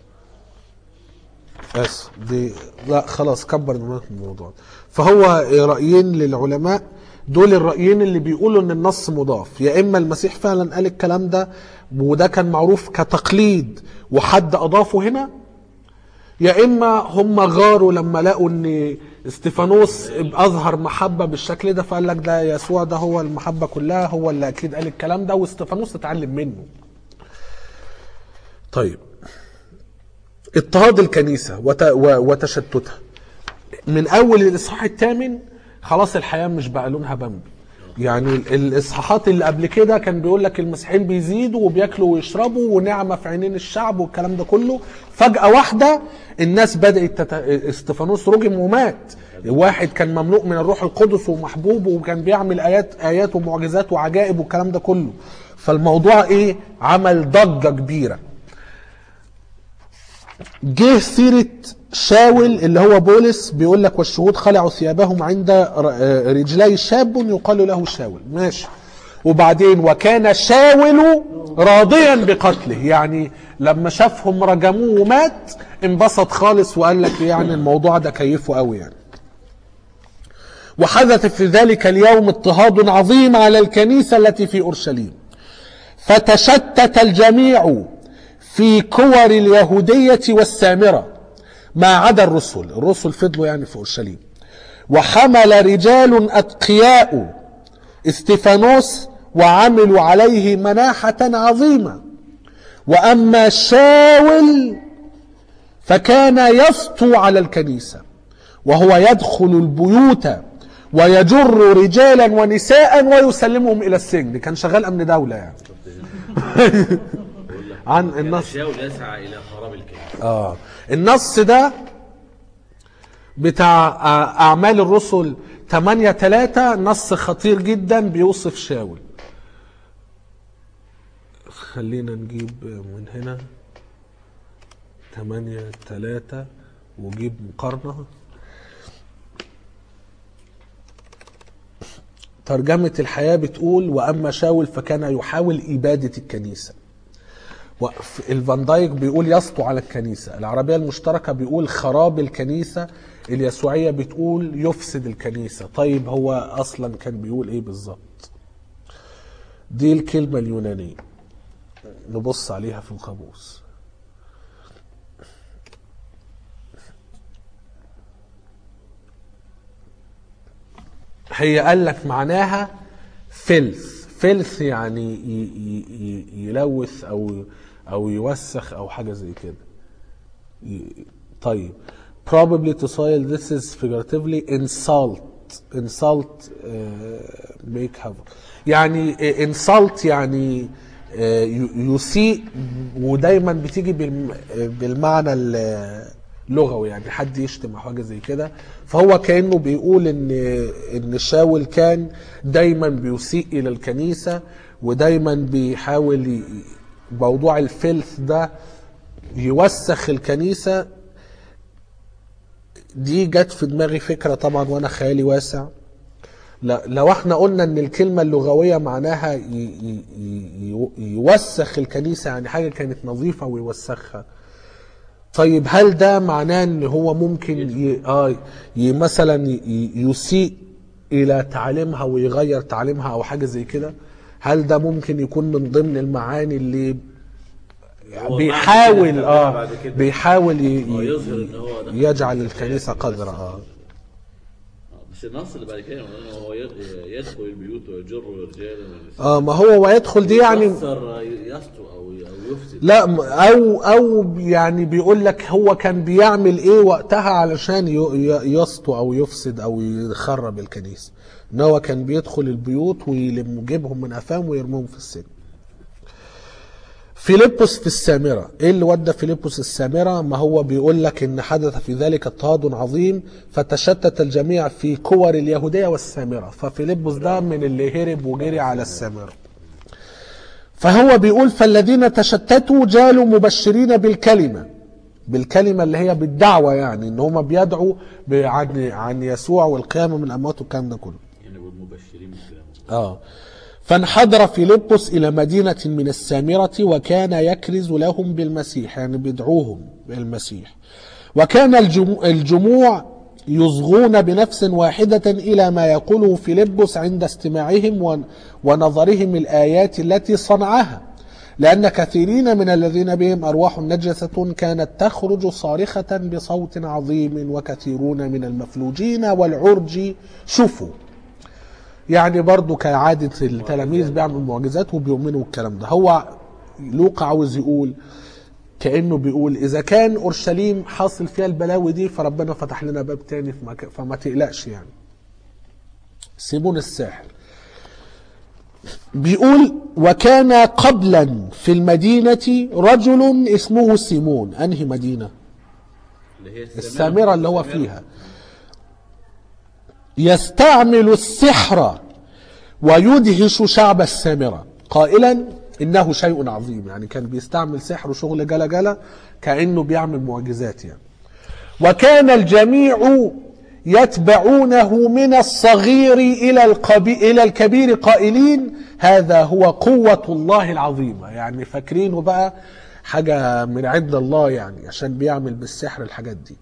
A: بس دي لا خلاص كبر دماغك من الموضوع فهو آه، رأيين للعلماء دول الرأيين اللي بيقولوا ان النص مضاف يا اما المسيح فعلا قال الكلام ده وده كان معروف كتقليد وحد اضافه هنا يا اما هم غاروا لما لقوا ان استفانوس اظهر محبه بالشكل ده فقال لك ده يسوع ده هو المحبه كلها هو اللي اكيد قال الكلام ده واستفانوس اتعلم منه. طيب اضطهاد الكنيسه وت... و... وتشتتها من اول الاصحاح الثامن خلاص الحياه مش بقى لونها بامبي يعني ال- الاصحاحات اللي قبل كده كان بيقول لك المسيحيين بيزيدوا وبياكلوا ويشربوا ونعمه في عينين الشعب والكلام ده كله فجاه واحده الناس بدات تت... استفانوس رجم ومات واحد كان مملوء من الروح القدس ومحبوب وكان بيعمل ايات ايات ومعجزات وعجائب والكلام ده كله فالموضوع ايه عمل ضجه كبيره جه سيرة شاول اللي هو بولس بيقول لك والشهود خلعوا ثيابهم عند ر- آه، رجلي شاب يقال له شاول ماشي وبعدين وكان شاول راضيا بقتله يعني لما شافهم رجموه ومات انبسط خالص وقال لك يعني الموضوع ده كيفه قوي يعني وحدث في ذلك اليوم اضطهاد عظيم على الكنيسة التي في أورشليم فتشتت الجميع في كور اليهودية والسامرة ما عدا الرسل الرسل فضلوا يعني في أورشليم وحمل رجال أتقياء استفانوس وعملوا عليه مناحة عظيمة وأما شاول فكان يسطو على الكنيسة وهو يدخل البيوت ويجر رجالا ونساء ويسلمهم إلى السجن كان شغال أمن دولة يعني عن النص
B: الشاول يسعى الى خراب الكنيسه
A: اه النص ده بتاع آه، اعمال الرسل 8 3 نص خطير جدا بيوصف شاول خلينا نجيب من هنا تمانية تلاتة وجيب مقارنة ترجمة الحياة بتقول وأما شاول فكان يحاول إبادة الكنيسة وف- الفان دايك بيقول يسطو على الكنيسة العربية المشتركة بيقول خراب الكنيسة اليسوعية بتقول يفسد الكنيسة طيب هو أصلا كان بيقول إيه بالظبط دي الكلمة اليونانية نبص عليها في القاموس هي قال لك معناها فلث فلث يعني ي- ي- ي- يلوث او او يوسخ او حاجه زي كده ي- طيب probably to soil this is figuratively insult insult uh, make havoc يعني uh, insult يعني uh, ي- يسيء ودايما بتيجي بالم- بالمعنى اللغوي يعني حد يشتم او حاجه زي كده فهو كانه بيقول ان ان شاول كان دايما بيسيء الى الكنيسه ودايما بيحاول ي- موضوع الفلث ده يوسخ الكنيسه دي جت في دماغي فكره طبعا وانا خيالي واسع لا لو احنا قلنا ان الكلمه اللغويه معناها ي- ي- ي- يوسخ الكنيسه يعني حاجه كانت نظيفه ويوسخها طيب هل ده معناه ان هو ممكن ي... آه ي... مثلا ي... يسيء الى تعليمها ويغير تعليمها او حاجه زي كده هل ده ممكن يكون من ضمن المعاني اللي
B: هو
A: بيحاول
B: بعد كده
A: اه
B: بعد كده.
A: بيحاول ي...
B: هو
A: ي...
B: يظهر ان هو دخل
A: يجعل
B: في
A: الكنيسه
B: الحياة
A: قذره اه
B: آه، بس النص اللي بعد كده يقول إن هو ي- يدخل البيوت ويجر الرجال والنساء
A: اه ما هو ويدخل دي يعني
B: يكسر يسطو او او يفسد
A: لا م- او او يعني بيقول لك هو كان بيعمل ايه وقتها علشان ي- ي- يسطو او يفسد او يخرب الكنيسه ان هو كان بيدخل البيوت ويلم يجيبهم من قفاهم ويرموهم في السجن فيلبس في السامرة ايه اللي ودى فيلبس السامرة ما هو بيقول لك ان حدث في ذلك اضطهاد عظيم فتشتت الجميع في كور اليهودية والسامرة ففيلبس ده من اللي هرب وجري على السامرة فهو بيقول فالذين تشتتوا جالوا مبشرين بالكلمة بالكلمة اللي هي بالدعوة يعني ان هم بيدعوا ب- عن عن يسوع والقيامة من الأموات والكلام ده كله
B: يعني والمبشرين بالكلام
A: اه فانحدر فيلبس إلى مدينة من السامرة وكان يكرز لهم بالمسيح يعني بيدعوهم بالمسيح وكان الجمو- الجموع يصغون بنفس واحدة إلى ما يقوله فيلبس عند استماعهم ون- ونظرهم الآيات التي صنعها لأن كثيرين من الذين بهم أرواح نجسة كانت تخرج صارخة بصوت عظيم وكثيرون من المفلوجين والعرج شفوا يعني برضو كعادة التلاميذ بيعملوا معجزات وبيؤمنوا الكلام ده هو لوقا عاوز يقول كأنه بيقول إذا كان أورشليم حاصل فيها البلاوي دي فربنا فتح لنا باب تاني في مك- فما تقلقش يعني سيمون الساحر بيقول وكان قبلا في المدينة رجل اسمه سيمون أنهي مدينة
B: اللي هي
A: السامرة اللي هو فيها يستعمل السحر ويدهش شعب السامرة قائلا إنه شيء عظيم يعني كان بيستعمل سحر وشغل جلا جلا كأنه بيعمل معجزات يعني وكان الجميع يتبعونه من الصغير إلى القبي إلى الكبير قائلين هذا هو قوة الله العظيمة يعني فاكرينه بقى حاجة من عند الله يعني عشان بيعمل بالسحر الحاجات دي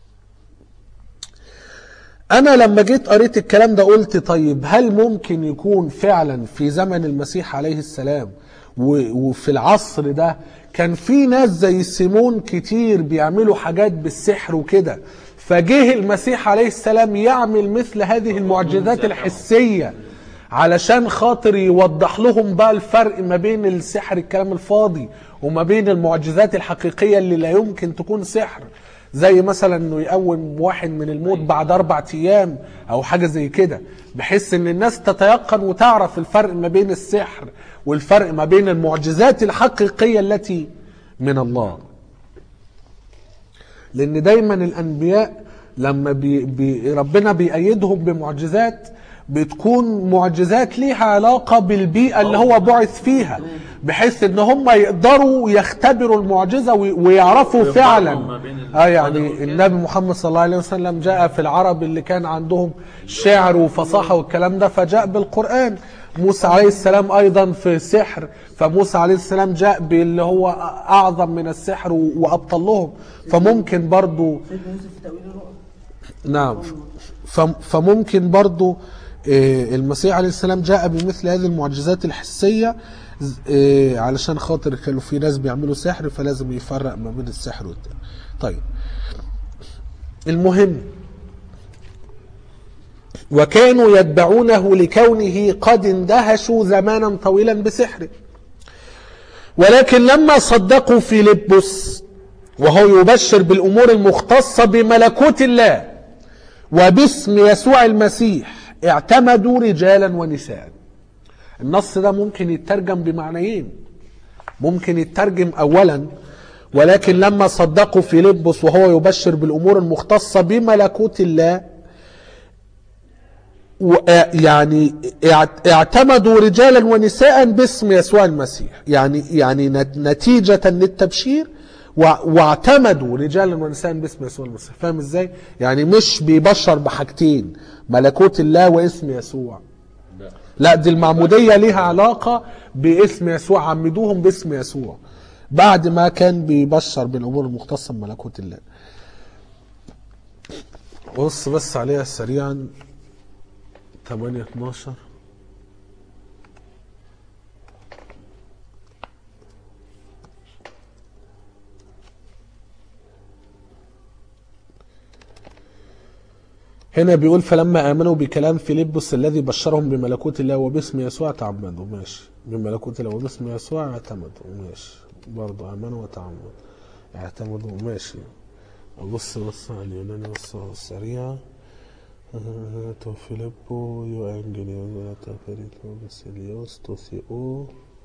A: انا لما جيت قريت الكلام ده قلت طيب هل ممكن يكون فعلا في زمن المسيح عليه السلام و- وفي العصر ده كان في ناس زي سيمون كتير بيعملوا حاجات بالسحر وكده فجه المسيح عليه السلام يعمل مثل هذه المعجزات الحسية علشان خاطر يوضح لهم بقى الفرق ما بين السحر الكلام الفاضي وما بين المعجزات الحقيقية اللي لا يمكن تكون سحر زي مثلا انه يقوم واحد من الموت بعد اربع ايام او حاجه زي كده بحيث ان الناس تتيقن وتعرف الفرق ما بين السحر والفرق ما بين المعجزات الحقيقيه التي من الله لان دايما الانبياء لما بي بي ربنا بيأيدهم بمعجزات بتكون معجزات ليها علاقة بالبيئة اللي هو بعث فيها بحيث ان هم يقدروا يختبروا المعجزة وي- ويعرفوا
B: ويقارنوا
A: فعلا
B: ما بين ال-
A: اه يعني
B: الصادق والكاذب.
A: النبي محمد صلى الله عليه وسلم جاء في العرب اللي كان عندهم شعر وفصاحة والكلام ده فجاء بالقرآن موسى عليه السلام ايضا في سحر فموسى عليه السلام جاء باللي هو اعظم من السحر و- وابطل لهم فممكن برضو
C: سيدنا يوسف في تأويل الرؤى
A: نعم فم- فممكن برضو آه، المسيح عليه السلام جاء بمثل هذه المعجزات الحسية ز- آه، علشان خاطر كانوا في ناس بيعملوا سحر فلازم يفرق ما بين السحر والتاني طيب المهم وكانوا يتبعونه لكونه قد اندهشوا زمانا طويلا بسحره ولكن لما صدقوا فيلبس وهو يبشر بالامور المختصه بملكوت الله وباسم يسوع المسيح اعتمدوا رجالا ونساء النص ده ممكن يترجم بمعنيين ممكن يترجم اولا ولكن لما صدقوا فيلبس وهو يبشر بالامور المختصه بملكوت الله و- يعني اعت- اعتمدوا رجالا ونساء باسم يسوع المسيح يعني يعني نت- نتيجة للتبشير وع- واعتمدوا رجالا ونساء باسم يسوع المسيح فاهم ازاي يعني مش بيبشر بحاجتين ملكوت الله واسم يسوع
B: لا
A: لا دي المعمودية ليها علاقة باسم يسوع عمدوهم باسم يسوع بعد ما كان بيبشر بالامور المختصة بملكوت الله بص بس عليها سريعا 8 12 هنا بيقول فلما امنوا بكلام فيلبس الذي بشرهم بملكوت الله وباسم يسوع تعمدوا ماشي بملكوت الله وباسم يسوع اعتمدوا ماشي برضه امنوا وتعمدوا اعتمدوا ماشي بص بص على اليوناني بص سريع تو فيليبو يو انجليوس تافريتو باسيليوس تو ثيو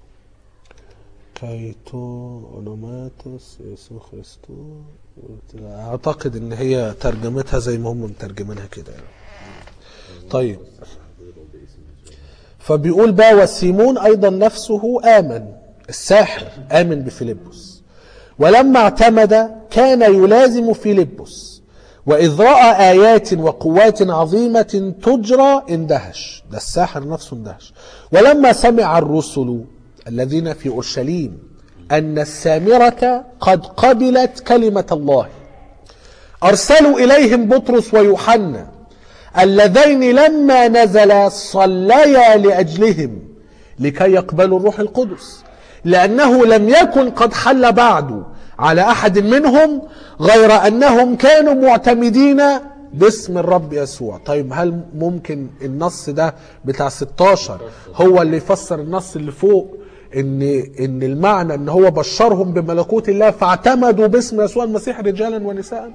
A: كايتو اونوماتوس يسوع خريستو اعتقد ان هي ترجمتها زي ما هم مترجمينها كده يعني. طيب فبيقول بقى وسيمون ايضا نفسه امن الساحر امن بفيلبس ولما اعتمد كان يلازم فيلبس واذ راى ايات وقوات عظيمه تجرى اندهش ده الساحر نفسه اندهش ولما سمع الرسل الذين في اورشليم ان السامره قد قبلت كلمه الله أرسلوا إليهم بطرس ويوحنا اللذين لما نزلا صليا لأجلهم لكي يقبلوا الروح القدس لأنه لم يكن قد حل بعد على أحد منهم غير أنهم كانوا معتمدين باسم الرب يسوع طيب هل ممكن النص ده بتاع 16 هو اللي يفسر النص اللي فوق ان ان المعنى ان هو بشرهم بملكوت الله فاعتمدوا باسم يسوع المسيح رجالا ونساء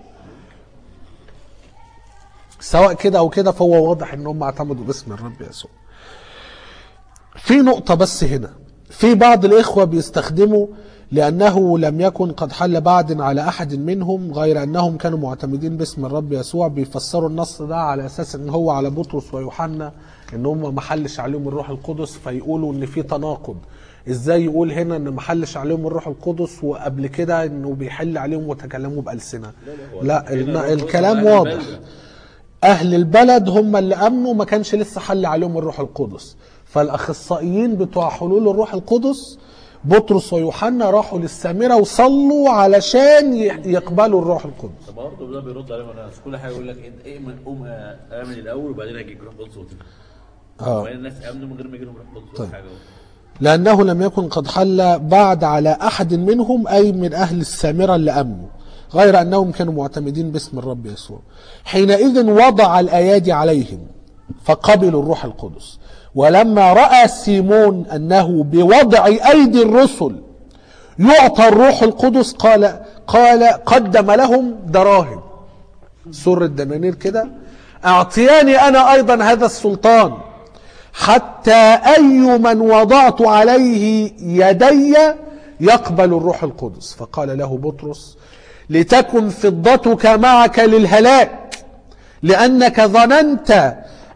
A: سواء كده او كده فهو واضح ان هم اعتمدوا باسم الرب يسوع في نقطة بس هنا في بعض الإخوة بيستخدموا لأنه لم يكن قد حل بعد على أحد منهم غير أنهم كانوا معتمدين باسم الرب يسوع بيفسروا النص ده على أساس أن هو على بطرس ويوحنا أن هم ما حلش عليهم الروح القدس فيقولوا أن في تناقض ازاي يقول هنا ان ما حلش عليهم الروح القدس وقبل كده انه بيحل عليهم وتكلموا بالسنه لا الم-
B: هنا
A: الكلام
B: أهل
A: واضح
B: البلدة.
A: اهل البلد هم اللي امنوا ما كانش لسه حل عليهم الروح القدس فالاخصائيين بتوع حلول الروح القدس بطرس ويوحنا راحوا للسامره وصلوا علشان ي- يقبلوا الروح القدس
B: طب برضه ده بيرد عليهم الناس كل حاجه يقول لك انت اؤمن قوم امن الاول وبعدين هيجيك روح قدس وتفهم
A: اه
B: وبعدين الناس امنوا من غير ما يجي لهم روح قدس ولا
A: طيب.
B: حاجه
A: لأنه لم يكن قد حل بعد على أحد منهم أي من أهل السامرة اللي أمنوا غير أنهم كانوا معتمدين باسم الرب يسوع حينئذ وضع الأيادي عليهم فقبلوا الروح القدس ولما رأى سيمون أنه بوضع أيدي الرسل يعطى الروح القدس قال قال قدم لهم دراهم سر الدنانير كده اعطياني انا ايضا هذا السلطان حتى اي من وضعت عليه يدي يقبل الروح القدس فقال له بطرس لتكن فضتك معك للهلاك لانك ظننت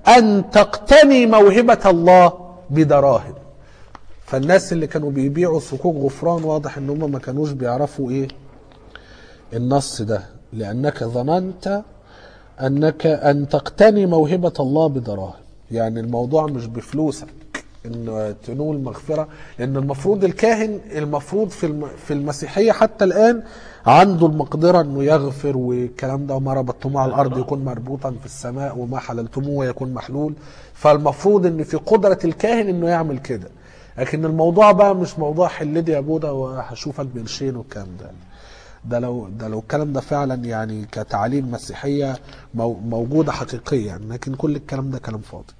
A: أن تقتني موهبة الله بدراهم فالناس اللي كانوا بيبيعوا صكوك غفران واضح ان هم ما كانوش بيعرفوا ايه النص ده لانك ظننت انك ان تقتني موهبة الله بدراهم يعني الموضوع مش بفلوسك ان تنول مغفرة لان المفروض الكاهن المفروض في الم- في المسيحية حتى الان عنده المقدرة انه يغفر والكلام ده وما ربطتموه على الارض يكون مربوطا في السماء وما حللتموه يكون محلول فالمفروض ان في قدرة الكاهن انه يعمل كده لكن الموضوع بقى مش موضوع حل لي يا بودا وهشوفك بقرشين والكلام ده ده لو ده لو الكلام ده فعلا يعني كتعاليم مسيحيه مو- موجوده حقيقيا لكن كل الكلام ده كلام فاضي.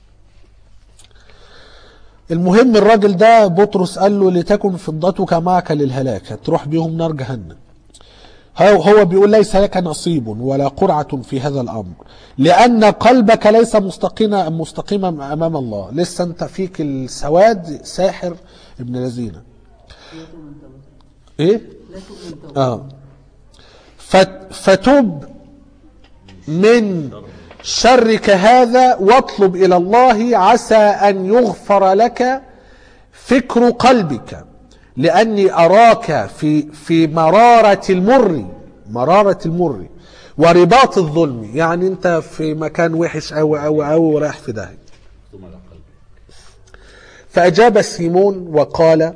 A: المهم الراجل ده بطرس قال له لتكن فضتك معك للهلاك هتروح بيهم نار جهنم. هو هو بيقول ليس لك نصيب ولا قرعة في هذا الأمر لأن قلبك ليس مستقيما مستقيما أمام الله لسه أنت فيك السواد ساحر ابن لذينه إيه؟
C: لا تؤمن
A: اه فت- فتب من شرك هذا واطلب الى الله عسى ان يغفر لك فكر قلبك لاني اراك في في مراره المر مراره المر ورباط الظلم يعني انت في مكان وحش قوي قوي قوي ورايح في داهيه
B: ثم على قلبي
A: فأجاب سيمون وقال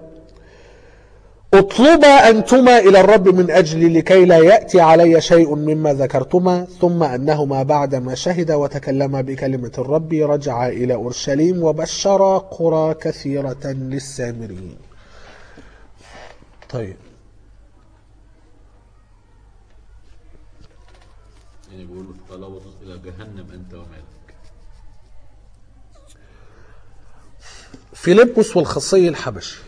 A: اطلبا أنتما إلى الرب من أجلي لكي لا يأتي علي شيء مما ذكرتما ثم أنهما بعدما شهد وتكلما بكلمة الرب رجعا إلى أورشليم وبشرا قرى كثيرة للسامريين طيب
B: يعني بيقولوا طلبوا الى جهنم انت ومالك
A: فيلبس والخصي الحبشي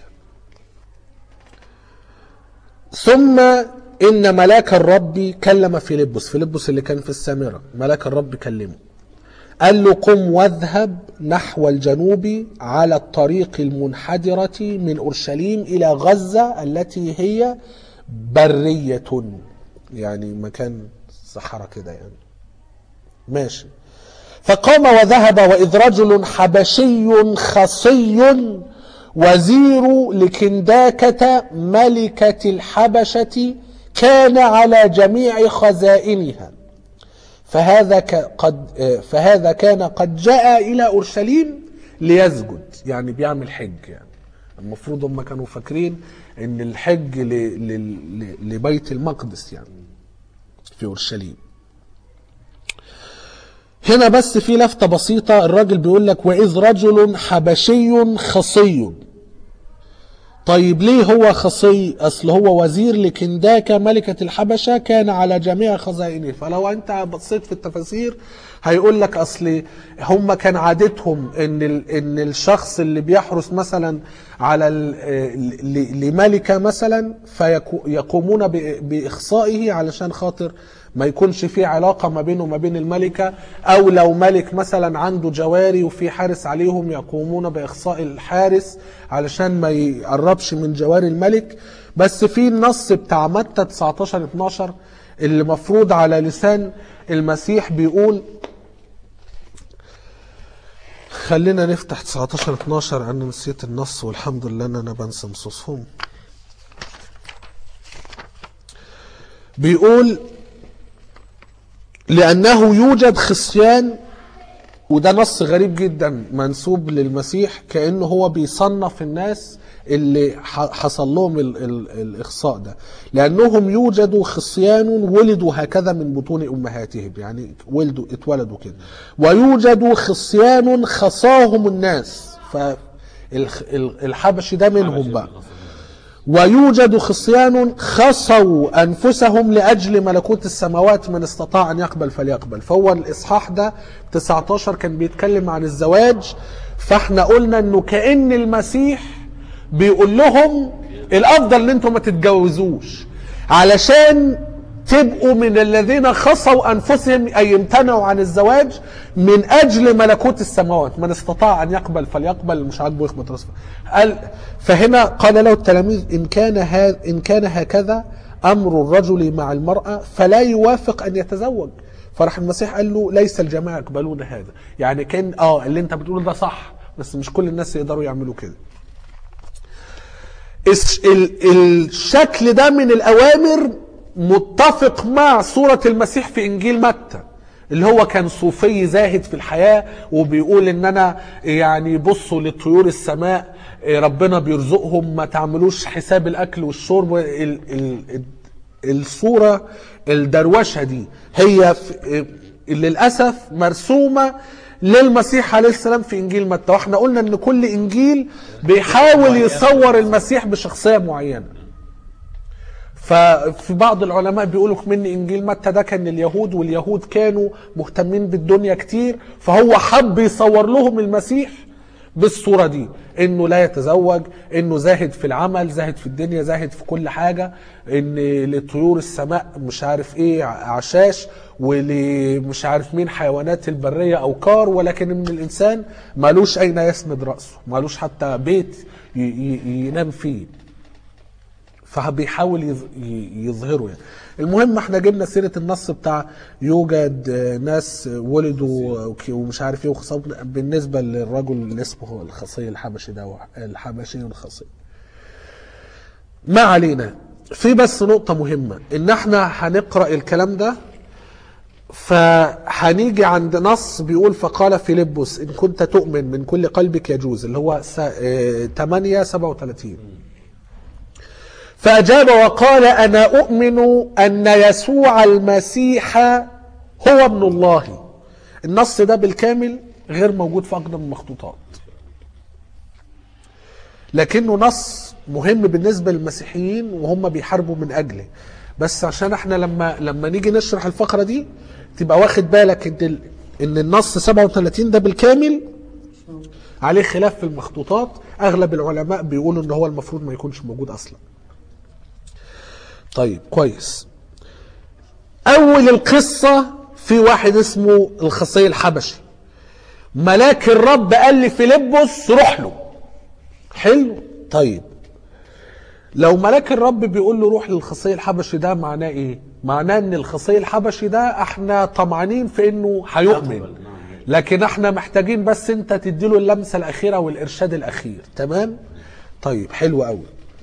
A: ثم ان ملاك الرب كلم فيلبس فيلبس اللي كان في السامره ملاك الرب كلمه قال له قم واذهب نحو الجنوب على الطريق المنحدرة من أورشليم إلى غزة التي هي برية يعني مكان صحراء كده يعني ماشي فقام وذهب وإذ رجل حبشي خصي وزير لكنداكة ملكة الحبشة كان على جميع خزائنها فهذا ك- قد فهذا كان قد جاء إلى أورشليم ليسجد يعني بيعمل حج يعني المفروض هم كانوا فاكرين ان الحج ل... ل... ل... لبيت المقدس يعني في اورشليم هنا بس في لفتة بسيطة الراجل بيقول لك وإذ رجل حبشي خصي طيب ليه هو خصي أصل هو وزير لكنداكة ملكة الحبشة كان على جميع خزائنه فلو أنت بصيت في التفاسير هيقول لك أصل هم كان عادتهم إن ال- إن الشخص اللي بيحرس مثلا على ال- ل- لملكة مثلا فيقومون بإخصائه علشان خاطر ما يكونش في علاقة ما بينه وما بين الملكة أو لو ملك مثلا عنده جواري وفي حارس عليهم يقومون بإخصاء الحارس علشان ما يقربش من جواري الملك بس في النص بتاع متى 19 12 اللي مفروض على لسان المسيح بيقول خلينا نفتح 19 12 انا نسيت النص والحمد لله ان انا بنسى نصوصهم بيقول لأنه يوجد خصيان وده نص غريب جدا منسوب للمسيح كأنه هو بيصنف الناس اللي ح- حصل لهم ال ال الإخصاء ده لأنهم يوجد خصيان ولدوا هكذا من بطون أمهاتهم يعني ولدوا اتولدوا كده ويوجد خصيان خصاهم الناس فالحبشي ده منهم بقى ويوجد خصيان خصوا انفسهم لاجل ملكوت السماوات من استطاع ان يقبل فليقبل فهو الاصحاح ده 19 كان بيتكلم عن الزواج فاحنا قلنا انه كان المسيح بيقول لهم الافضل ان انتم ما تتجوزوش علشان تبقوا من الذين خصوا انفسهم اي امتنعوا عن الزواج من اجل ملكوت السماوات من استطاع ان يقبل فليقبل مش عاجبه يخبط راسه قال فهنا قال له التلاميذ ان كان هذا ان كان هكذا امر الرجل مع المراه فلا يوافق ان يتزوج فراح المسيح قال له ليس الجميع يقبلون هذا يعني كان اه اللي انت بتقوله ده صح بس مش كل الناس يقدروا يعملوا كده الس- ال- الشكل ده من الأوامر متفق مع صورة المسيح في إنجيل متى اللي هو كان صوفي زاهد في الحياة وبيقول إن أنا يعني بصوا لطيور السماء إيه، ربنا بيرزقهم ما تعملوش حساب الأكل والشرب ال ال الصورة الدروشة دي هي في للأسف مرسومة للمسيح عليه السلام في إنجيل متى واحنا قلنا إن كل إنجيل بيحاول يصور المسيح بشخصية معينة ففي بعض العلماء بيقولوا من انجيل متى ده كان اليهود واليهود كانوا مهتمين بالدنيا كتير فهو حب يصور لهم المسيح بالصوره دي انه لا يتزوج انه زاهد في العمل زاهد في الدنيا زاهد في كل حاجه ان لطيور السماء مش عارف ايه عشاش ولمش عارف مين حيوانات البريه اوكار ولكن ان الانسان مالوش اين يسند راسه مالوش حتى بيت ي- ي- ينام فيه فبيحاول يظ- ي- يظهره يعني المهم احنا جبنا سيره النص بتاع يوجد آه، ناس ولدوا وك- ومش عارف ايه وخصاب بالنسبه للرجل اللي اسمه الخصي الحبشي ده وح- الحبشي الخصي ما علينا في بس نقطة مهمة ان احنا هنقرأ الكلام ده فهنيجي عند نص بيقول فقال فيلبس ان كنت تؤمن من كل قلبك يجوز اللي هو س- آه، 8 37 فأجاب وقال أنا أؤمن أن يسوع المسيح هو ابن الله النص ده بالكامل غير موجود في أقدم المخطوطات لكنه نص مهم بالنسبة للمسيحيين وهم بيحاربوا من أجله بس عشان احنا لما لما نيجي نشرح الفقرة دي تبقى واخد بالك ان ال- ان النص 37 ده بالكامل عليه خلاف في المخطوطات اغلب العلماء بيقولوا ان هو المفروض ما يكونش موجود اصلا طيب كويس اول القصة في واحد اسمه الخصي الحبشي ملاك الرب قال لفيلبس روح له حلو طيب لو ملاك الرب بيقول له روح للخصي الحبشي ده معناه ايه معناه ان الخصي الحبشي ده احنا طمعانين في انه هيؤمن لكن احنا محتاجين بس انت تديله اللمسه الاخيره والارشاد الاخير تمام طيب حلو قوي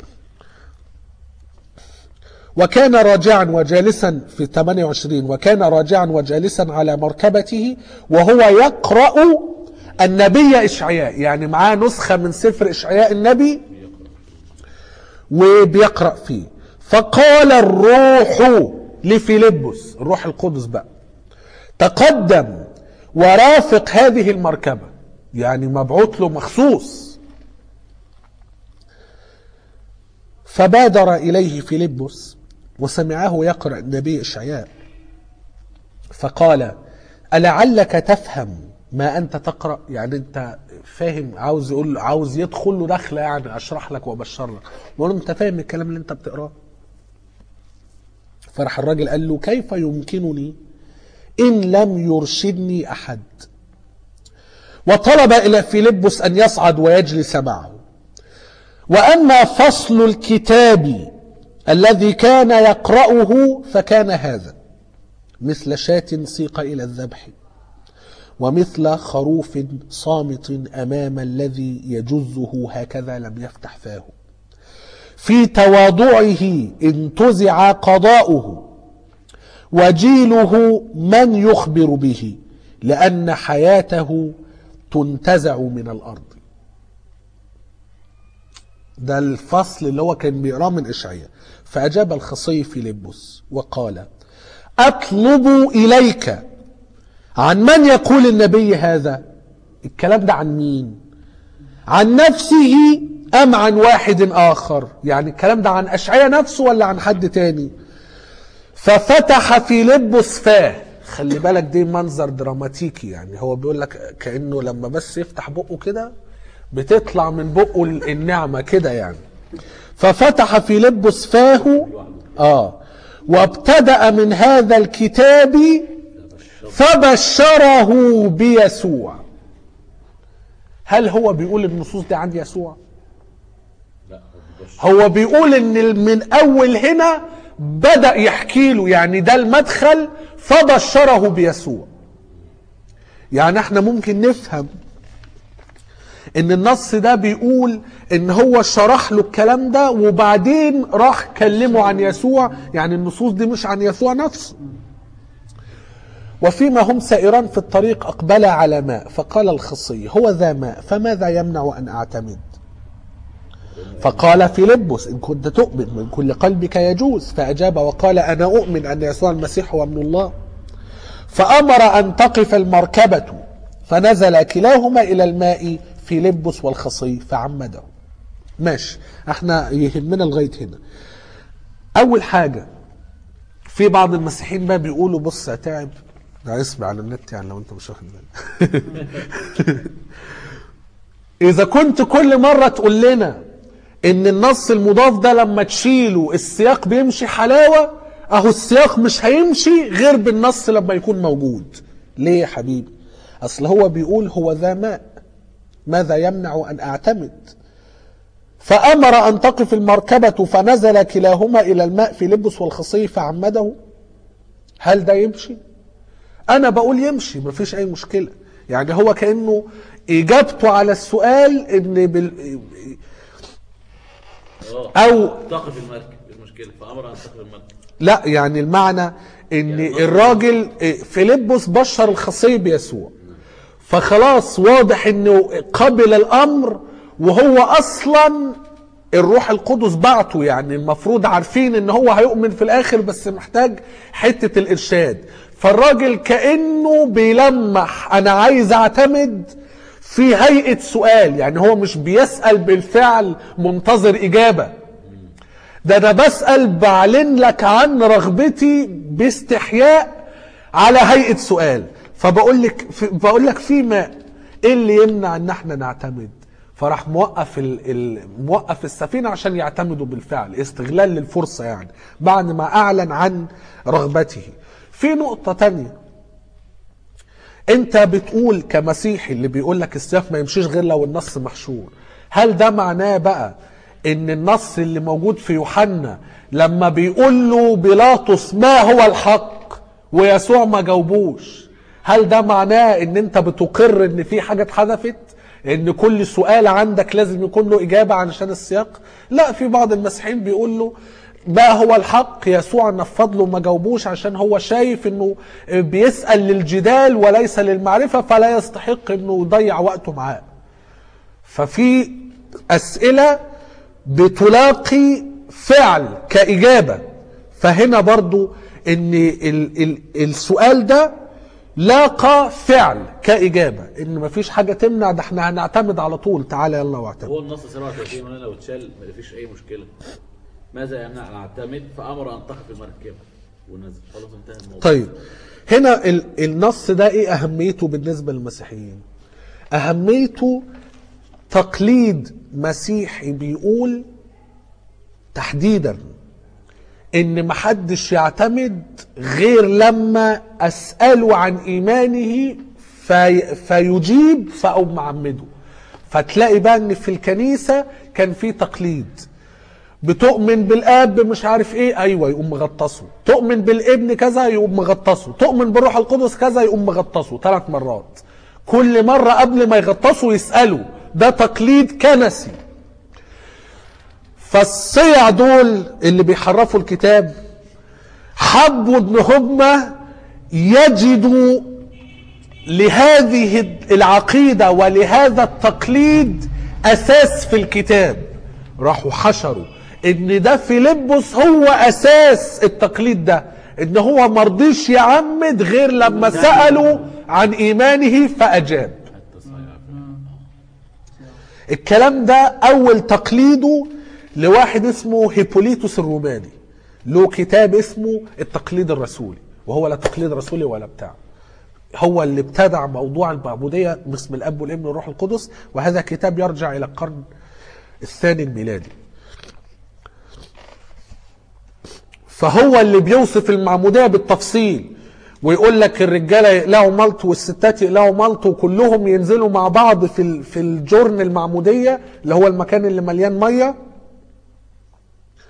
A: وكان راجعا وجالسا في 28 وكان راجعا وجالسا على مركبته وهو يقرأ النبي إشعياء يعني معاه نسخة من سفر إشعياء النبي وبيقرأ فيه فقال الروح لفيلبس الروح القدس بقى تقدم ورافق هذه المركبة يعني مبعوث له مخصوص فبادر إليه فيلبس وسمعه يقرأ النبي إشعياء فقال ألعلك تفهم ما أنت تقرأ يعني أنت فاهم عاوز يقول عاوز يدخل له دخلة يعني أشرح لك وأبشر لك وأنا أنت فاهم الكلام اللي أنت بتقراه فرح الراجل قال له كيف يمكنني إن لم يرشدني أحد وطلب إلى فيلبس أن يصعد ويجلس معه واما فصل الكتاب الذي كان يقراه فكان هذا مثل شاة سيق الى الذبح ومثل خروف صامت امام الذي يجزه هكذا لم يفتح فاه في تواضعه انتزع قضاؤه وجيله من يخبر به لان حياته تنتزع من الارض ده الفصل اللي هو كان بيقراه من إشعياء فأجاب الخصي فيلبس وقال أطلب إليك عن من يقول النبي هذا الكلام ده عن مين عن نفسه أم عن واحد آخر يعني الكلام ده عن أشعياء نفسه ولا عن حد تاني ففتح فيلبس فاه خلي بالك دي منظر دراماتيكي يعني هو بيقول لك كأنه لما بس يفتح بقه كده بتطلع من بقه النعمة كده يعني ففتح فيلبس فاه اه وابتدأ من هذا الكتاب فبشره بيسوع هل هو بيقول النصوص دي عن يسوع
B: لا هو بيبشر
A: هو بيقول ان من اول هنا بدأ يحكي له يعني ده المدخل فبشره بيسوع يعني احنا ممكن نفهم ان النص ده بيقول ان هو شرح له الكلام ده وبعدين راح كلمه عن يسوع يعني النصوص دي مش عن يسوع نفسه وفيما هم سائران في الطريق أقبلا على ماء فقال الخصي هو ذا ماء فماذا يمنع أن أعتمد فقال فيلبس إن كنت تؤمن من كل قلبك يجوز فأجاب وقال أنا أؤمن أن يسوع المسيح هو ابن الله فأمر أن تقف المركبة فنزل كلاهما إلى الماء فيلبس والخصي فعمده ماشي احنا يهمنا لغاية هنا أول حاجة في بعض المسيحيين بقى بيقولوا بص يا تعب ده اسم على النت يعني لو انت مش واخد بالك اذا كنت كل مره تقول لنا ان النص المضاف ده لما تشيله السياق بيمشي حلاوه اهو السياق مش هيمشي غير بالنص لما يكون موجود ليه يا حبيبي اصل هو بيقول هو ذا ماء ماذا يمنع ان اعتمد فامر ان تقف المركبه فنزل كلاهما الى الماء في لبس والخصي فعمده هل ده يمشي انا بقول يمشي مفيش اي مشكله يعني هو كانه اجابته على السؤال ان بال...
B: اه
A: او
B: تقف المركب إيه المشكله فامر ان تقف المركب
A: لا يعني المعنى ان
B: يعني
A: الراجل فيلبس بشر الخصي بيسوع فخلاص واضح انه قبل الامر وهو اصلا الروح القدس بعته يعني المفروض عارفين ان هو هيؤمن في الاخر بس محتاج حتة الارشاد فالراجل كأنه بيلمح انا عايز اعتمد في هيئة سؤال يعني هو مش بيسأل بالفعل منتظر اجابة ده انا بسأل بعلن لك عن رغبتي باستحياء على هيئة سؤال فبقول لك بقول لك في ماء ايه اللي يمنع ان احنا نعتمد فراح موقف ال... ال... موقف السفينه عشان يعتمدوا بالفعل استغلال للفرصه يعني بعد ما اعلن عن رغبته في نقطه تانية انت بتقول كمسيحي اللي بيقول لك السياق ما يمشيش غير لو النص محشور هل ده معناه بقى ان النص اللي موجود في يوحنا لما بيقول له بيلاطس ما هو الحق ويسوع ما جاوبوش هل ده معناه ان انت بتقر ان في حاجه اتحذفت ان كل سؤال عندك لازم يكون له اجابه علشان السياق لا في بعض المسيحيين بيقول له ما هو الحق يسوع نفض له ما جاوبوش عشان هو شايف انه بيسال للجدال وليس للمعرفه فلا يستحق انه يضيع وقته معاه ففي اسئله بتلاقي فعل كاجابه فهنا برضو ان ال ال السؤال ده لاقى فعل كاجابه ان مفيش حاجه تمنع ده احنا هنعتمد على طول تعالى يلا واعتمد
B: هو النص 37 هنا لو اتشال ما فيش اي مشكله ماذا يمنع ان اعتمد فامر ان تقف المركبه ونزل خلاص انتهى الموضوع
A: طيب هنا ال النص ده ايه اهميته بالنسبه للمسيحيين اهميته تقليد مسيحي بيقول تحديدا ان محدش يعتمد غير لما اساله عن ايمانه في فيجيب فاقوم معمده فتلاقي بقى ان في الكنيسه كان في تقليد بتؤمن بالاب مش عارف ايه ايوه يقوم مغطسه تؤمن بالابن كذا يقوم مغطسه تؤمن بالروح القدس كذا يقوم مغطسه ثلاث مرات كل مره قبل ما يغطسوا يسالوا ده تقليد كنسي فالصيع دول اللي بيحرفوا الكتاب حبوا ان هم يجدوا لهذه العقيدة ولهذا التقليد أساس في الكتاب راحوا حشروا ان ده فيلبس هو أساس التقليد ده ان هو مرضيش يعمد غير لما سألوا عن إيمانه فأجاب
B: حتى صحيح
A: الكلام ده اول تقليده لواحد اسمه هيبوليتوس الروماني له كتاب اسمه التقليد الرسولي وهو لا تقليد رسولي ولا بتاع هو اللي ابتدع موضوع المعبودية باسم الأب والابن والروح القدس وهذا كتاب يرجع إلى القرن الثاني الميلادي فهو اللي بيوصف المعمودية بالتفصيل ويقول لك الرجاله يقلعوا ملط والستات يقلعوا ملط وكلهم ينزلوا مع بعض في ال- في الجرن المعموديه اللي هو المكان اللي مليان ميه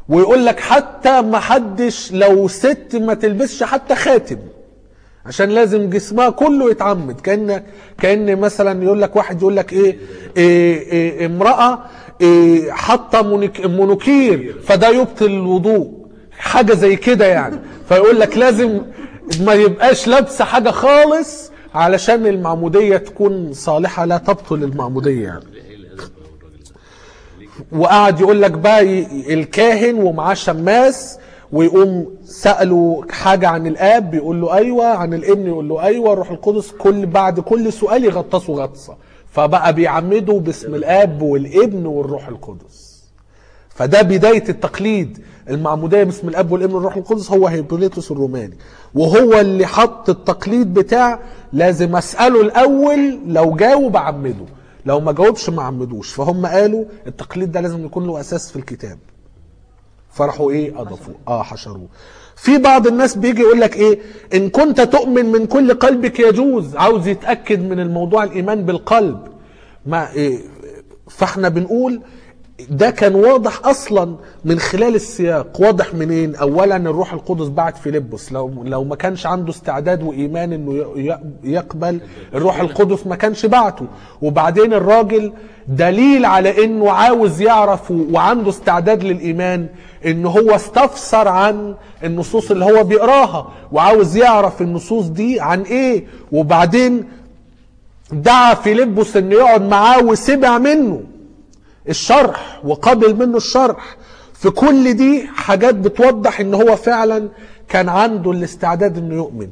A: ويقول لك حتى ما حدش لو ست ما تلبسش حتى خاتم عشان لازم جسمها كله يتعمد كان كان مثلا يقول لك واحد يقول لك ايه, إيه, إيه امراه إيه حاطه مونك- مونوكير فده يبطل الوضوء حاجه زي كده يعني فيقول لك لازم ما يبقاش لابسه حاجه خالص علشان المعموديه تكون صالحه لا تبطل المعموديه يعني
B: ايه الادب بقى والراجل ده ليه كده؟
A: وقعد يقول لك بقى ي- الكاهن ومعاه شماس ويقوم سأله حاجة عن الآب بيقول له أيوة عن الابن يقول له أيوة الروح القدس كل بعد كل سؤال يغطسه غطسة فبقى بيعمده باسم الآب والابن والروح القدس فده بداية التقليد المعمودية باسم الأب والابن والروح القدس هو هيبوليتوس الروماني وهو اللي حط التقليد بتاع لازم أسأله الأول لو جاوب أعمده لو ما جاوبش ما عمدوش فهم قالوا التقليد ده لازم يكون له أساس في الكتاب فراحوا ايه اضافوه اه حشروه في بعض الناس بيجي يقول لك ايه ان كنت تؤمن من كل قلبك يجوز عاوز يتاكد من الموضوع الايمان بالقلب ما إيه فاحنا بنقول ده كان واضح اصلا من خلال السياق واضح منين اولا الروح القدس بعت فيلبس لو لو ما كانش عنده استعداد وايمان انه ي- ي- يقبل الروح القدس ما كانش بعته وبعدين الراجل دليل على انه عاوز يعرف و- وعنده استعداد للايمان ان هو استفسر عن النصوص اللي هو بيقراها وعاوز يعرف النصوص دي عن ايه وبعدين دعا فيلبس انه يقعد معاه وسمع منه الشرح وقبل منه الشرح في كل دي حاجات بتوضح ان هو فعلا كان عنده الاستعداد انه يؤمن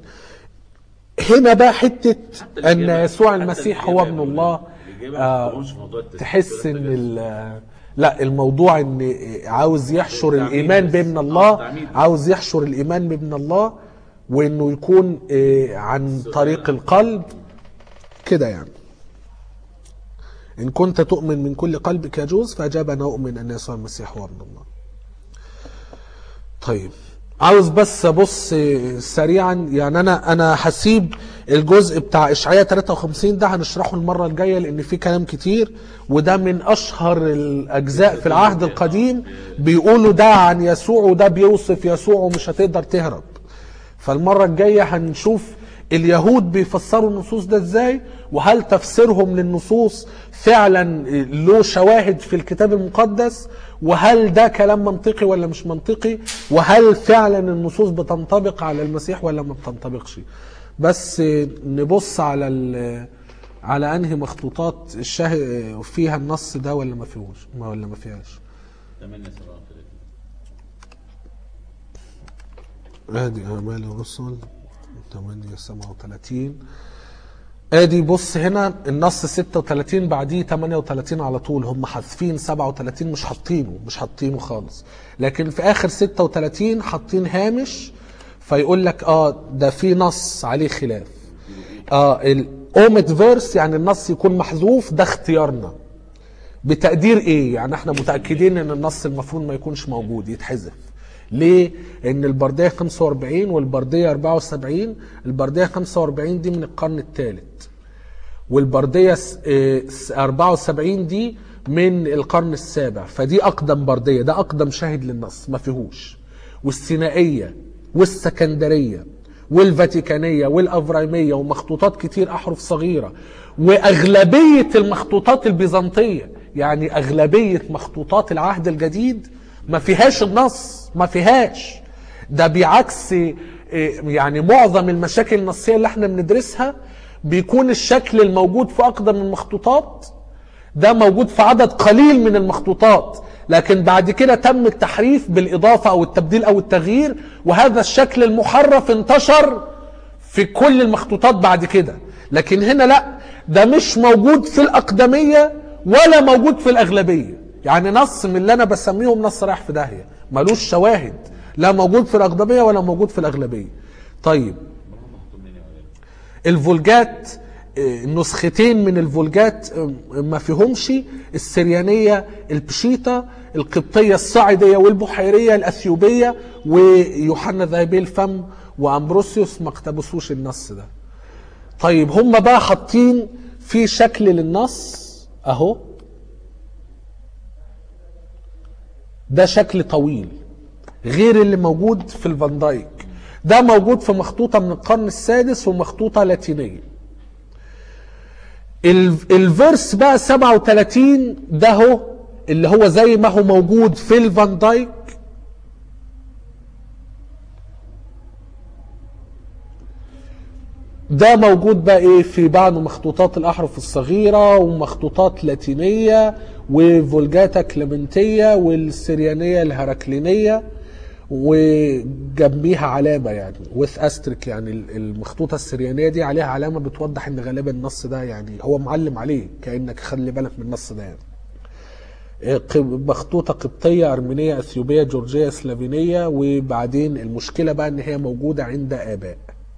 A: هنا بقى حتة
B: حتى
A: ان
B: الإجابة-
A: يسوع
B: حتى
A: المسيح
B: الإجابة
A: هو
B: يا
A: ابن
B: مولانا.
A: الله
B: الإجابة ما
A: آه،
B: بتقولش موضوع التسليم.
A: تحس
B: ولا
A: ان
B: التجسد.
A: ال- لا الموضوع ان عاوز يحشر
B: التعميد
A: الايمان
B: بس.
A: بابن
B: آه،
A: الله
B: التعميد.
A: عاوز يحشر الايمان بابن الله وانه يكون آه، عن طريق القلب كده يعني إن كنت تؤمن من كل قلبك يجوز فأجاب أنا أؤمن أن يسوع المسيح هو ابن الله طيب عاوز بس ابص سريعا يعني انا انا هسيب الجزء بتاع اشعياء 53 ده هنشرحه المره الجايه لان فيه كلام كتير وده من اشهر الاجزاء في العهد القديم بيقولوا ده عن يسوع وده بيوصف يسوع ومش هتقدر تهرب فالمره الجايه هنشوف اليهود بيفسروا النصوص ده ازاي وهل تفسيرهم للنصوص فعلا له شواهد في الكتاب المقدس وهل ده كلام منطقي ولا مش منطقي وهل فعلا النصوص بتنطبق على المسيح ولا ما بتنطبقش بس نبص على ال- على انهي مخطوطات الشه فيها النص ده ولا ما فيهوش ما ولا ما فيهاش
B: 8 سبعة كده
A: ادي اعمال الرسل 8 37 ادي بص هنا النص 36 بعديه 38 على طول هم حذفين 37 مش حاطينه مش حاطينه خالص لكن في اخر 36 حاطين هامش فيقول لك اه ده في نص عليه خلاف اه الاومت فيرس يعني النص يكون محذوف ده اختيارنا بتقدير ايه يعني احنا متاكدين ان النص المفروض ما يكونش موجود يتحذف ليه ان البرديه 45 والبرديه 74 البرديه 45 دي من القرن الثالث والبرديه س- آه، س- 74 دي من القرن السابع فدي اقدم برديه ده اقدم شاهد للنص ما فيهوش والسينائيه والسكندريه والفاتيكانيه والافرايميه ومخطوطات كتير احرف صغيره واغلبيه المخطوطات البيزنطيه يعني اغلبيه مخطوطات العهد الجديد ما فيهاش النص ما فيهاش ده بعكس آه، يعني معظم المشاكل النصيه اللي احنا بندرسها بيكون الشكل الموجود في اقدم المخطوطات ده موجود في عدد قليل من المخطوطات لكن بعد كده تم التحريف بالإضافة أو التبديل أو التغيير وهذا الشكل المحرف انتشر في كل المخطوطات بعد كده لكن هنا لا ده مش موجود في الأقدمية ولا موجود في الأغلبية يعني نص من اللي أنا بسميهم نص رايح في داهية ملوش شواهد لا موجود في الأقدمية ولا موجود في الأغلبية طيب الفولجات آه، نسختين من الفولجات آه، ما فيهمش السريانية البشيطة القبطية الصعيدية والبحيرية الأثيوبية ويوحنا ذهبي الفم وأمبروسيوس ما اقتبسوش النص ده طيب هم بقى حاطين في شكل للنص اهو ده شكل طويل غير اللي موجود في الفان دايك ده موجود في مخطوطة من القرن السادس ومخطوطة لاتينية ال- الفيرس بقى 37 ده هو اللي هو زي ما هو موجود في الفان دايك ده موجود بقى ايه في بعض مخطوطات الاحرف الصغيره ومخطوطات لاتينيه وفولجاتا كليمنتيه والسريانيه الهركلينيه وجنبيها علامه يعني وث استريك يعني ال- المخطوطه السريانيه دي عليها علامه بتوضح ان غالبا النص ده يعني هو معلم عليه كانك خلي بالك من النص ده يعني قب- مخطوطة قبطية أرمينية أثيوبية جورجية سلافينية وبعدين المشكلة بقى إن هي موجودة عند آباء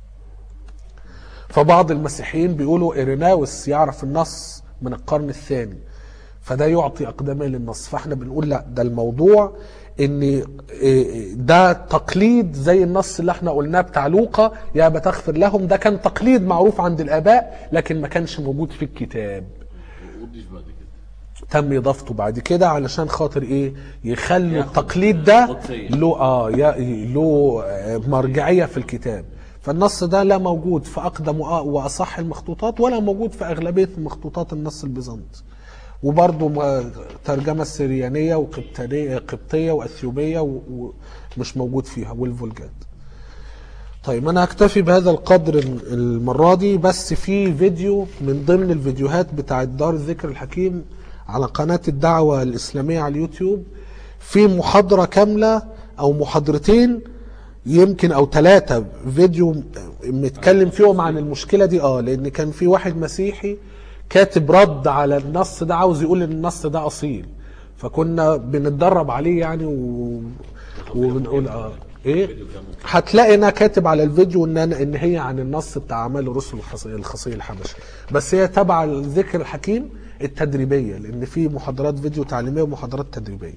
A: فبعض المسيحيين بيقولوا إيريناوس يعرف النص من القرن الثاني فده يعطي أقدمية للنص فاحنا بنقول لا ده الموضوع ان إيه، ده تقليد زي النص اللي احنا قلناه بتاع لوقا يا بتغفر لهم ده كان تقليد معروف عند الاباء لكن ما كانش موجود في الكتاب
B: وضيف بعد كده
A: تم اضافته بعد كده علشان خاطر ايه يخلوا
B: ياخد
A: التقليد ده
B: قدسية.
A: له اه يا- له آه، مرجعيه في الكتاب فالنص ده لا موجود في اقدم وأ- واصح المخطوطات ولا موجود في اغلبيه مخطوطات النص البيزنطي وبرضه م- ترجمه سريانيه وقبطانيه قبطيه واثيوبيه و- ومش موجود فيها والفولجات طيب انا هكتفي بهذا القدر المره دي بس في فيديو من ضمن الفيديوهات بتاعه دار الذكر الحكيم على قناه الدعوه الاسلاميه على اليوتيوب في محاضره كامله او محاضرتين يمكن او ثلاثه فيديو متكلم فيهم عن المشكله دي اه لان كان في واحد مسيحي كاتب رد على النص ده عاوز يقول ان النص ده اصيل فكنا بنتدرب عليه يعني و... وبنقول اه ايه هتلاقي انا كاتب على الفيديو ان أنا ان هي عن النص بتاع اعمال الرسل الخصي الخصي الحبشي بس هي تبع الذكر الحكيم التدريبيه لان في محاضرات فيديو تعليميه ومحاضرات تدريبيه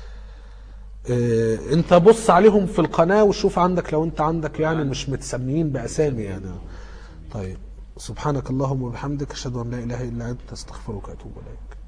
A: إيه انت بص عليهم في القناه وشوف عندك لو انت عندك يعني مش متسميين باسامي يعني طيب سبحانك اللهم وبحمدك اشهد ان لا اله الا انت استغفرك واتوب اليك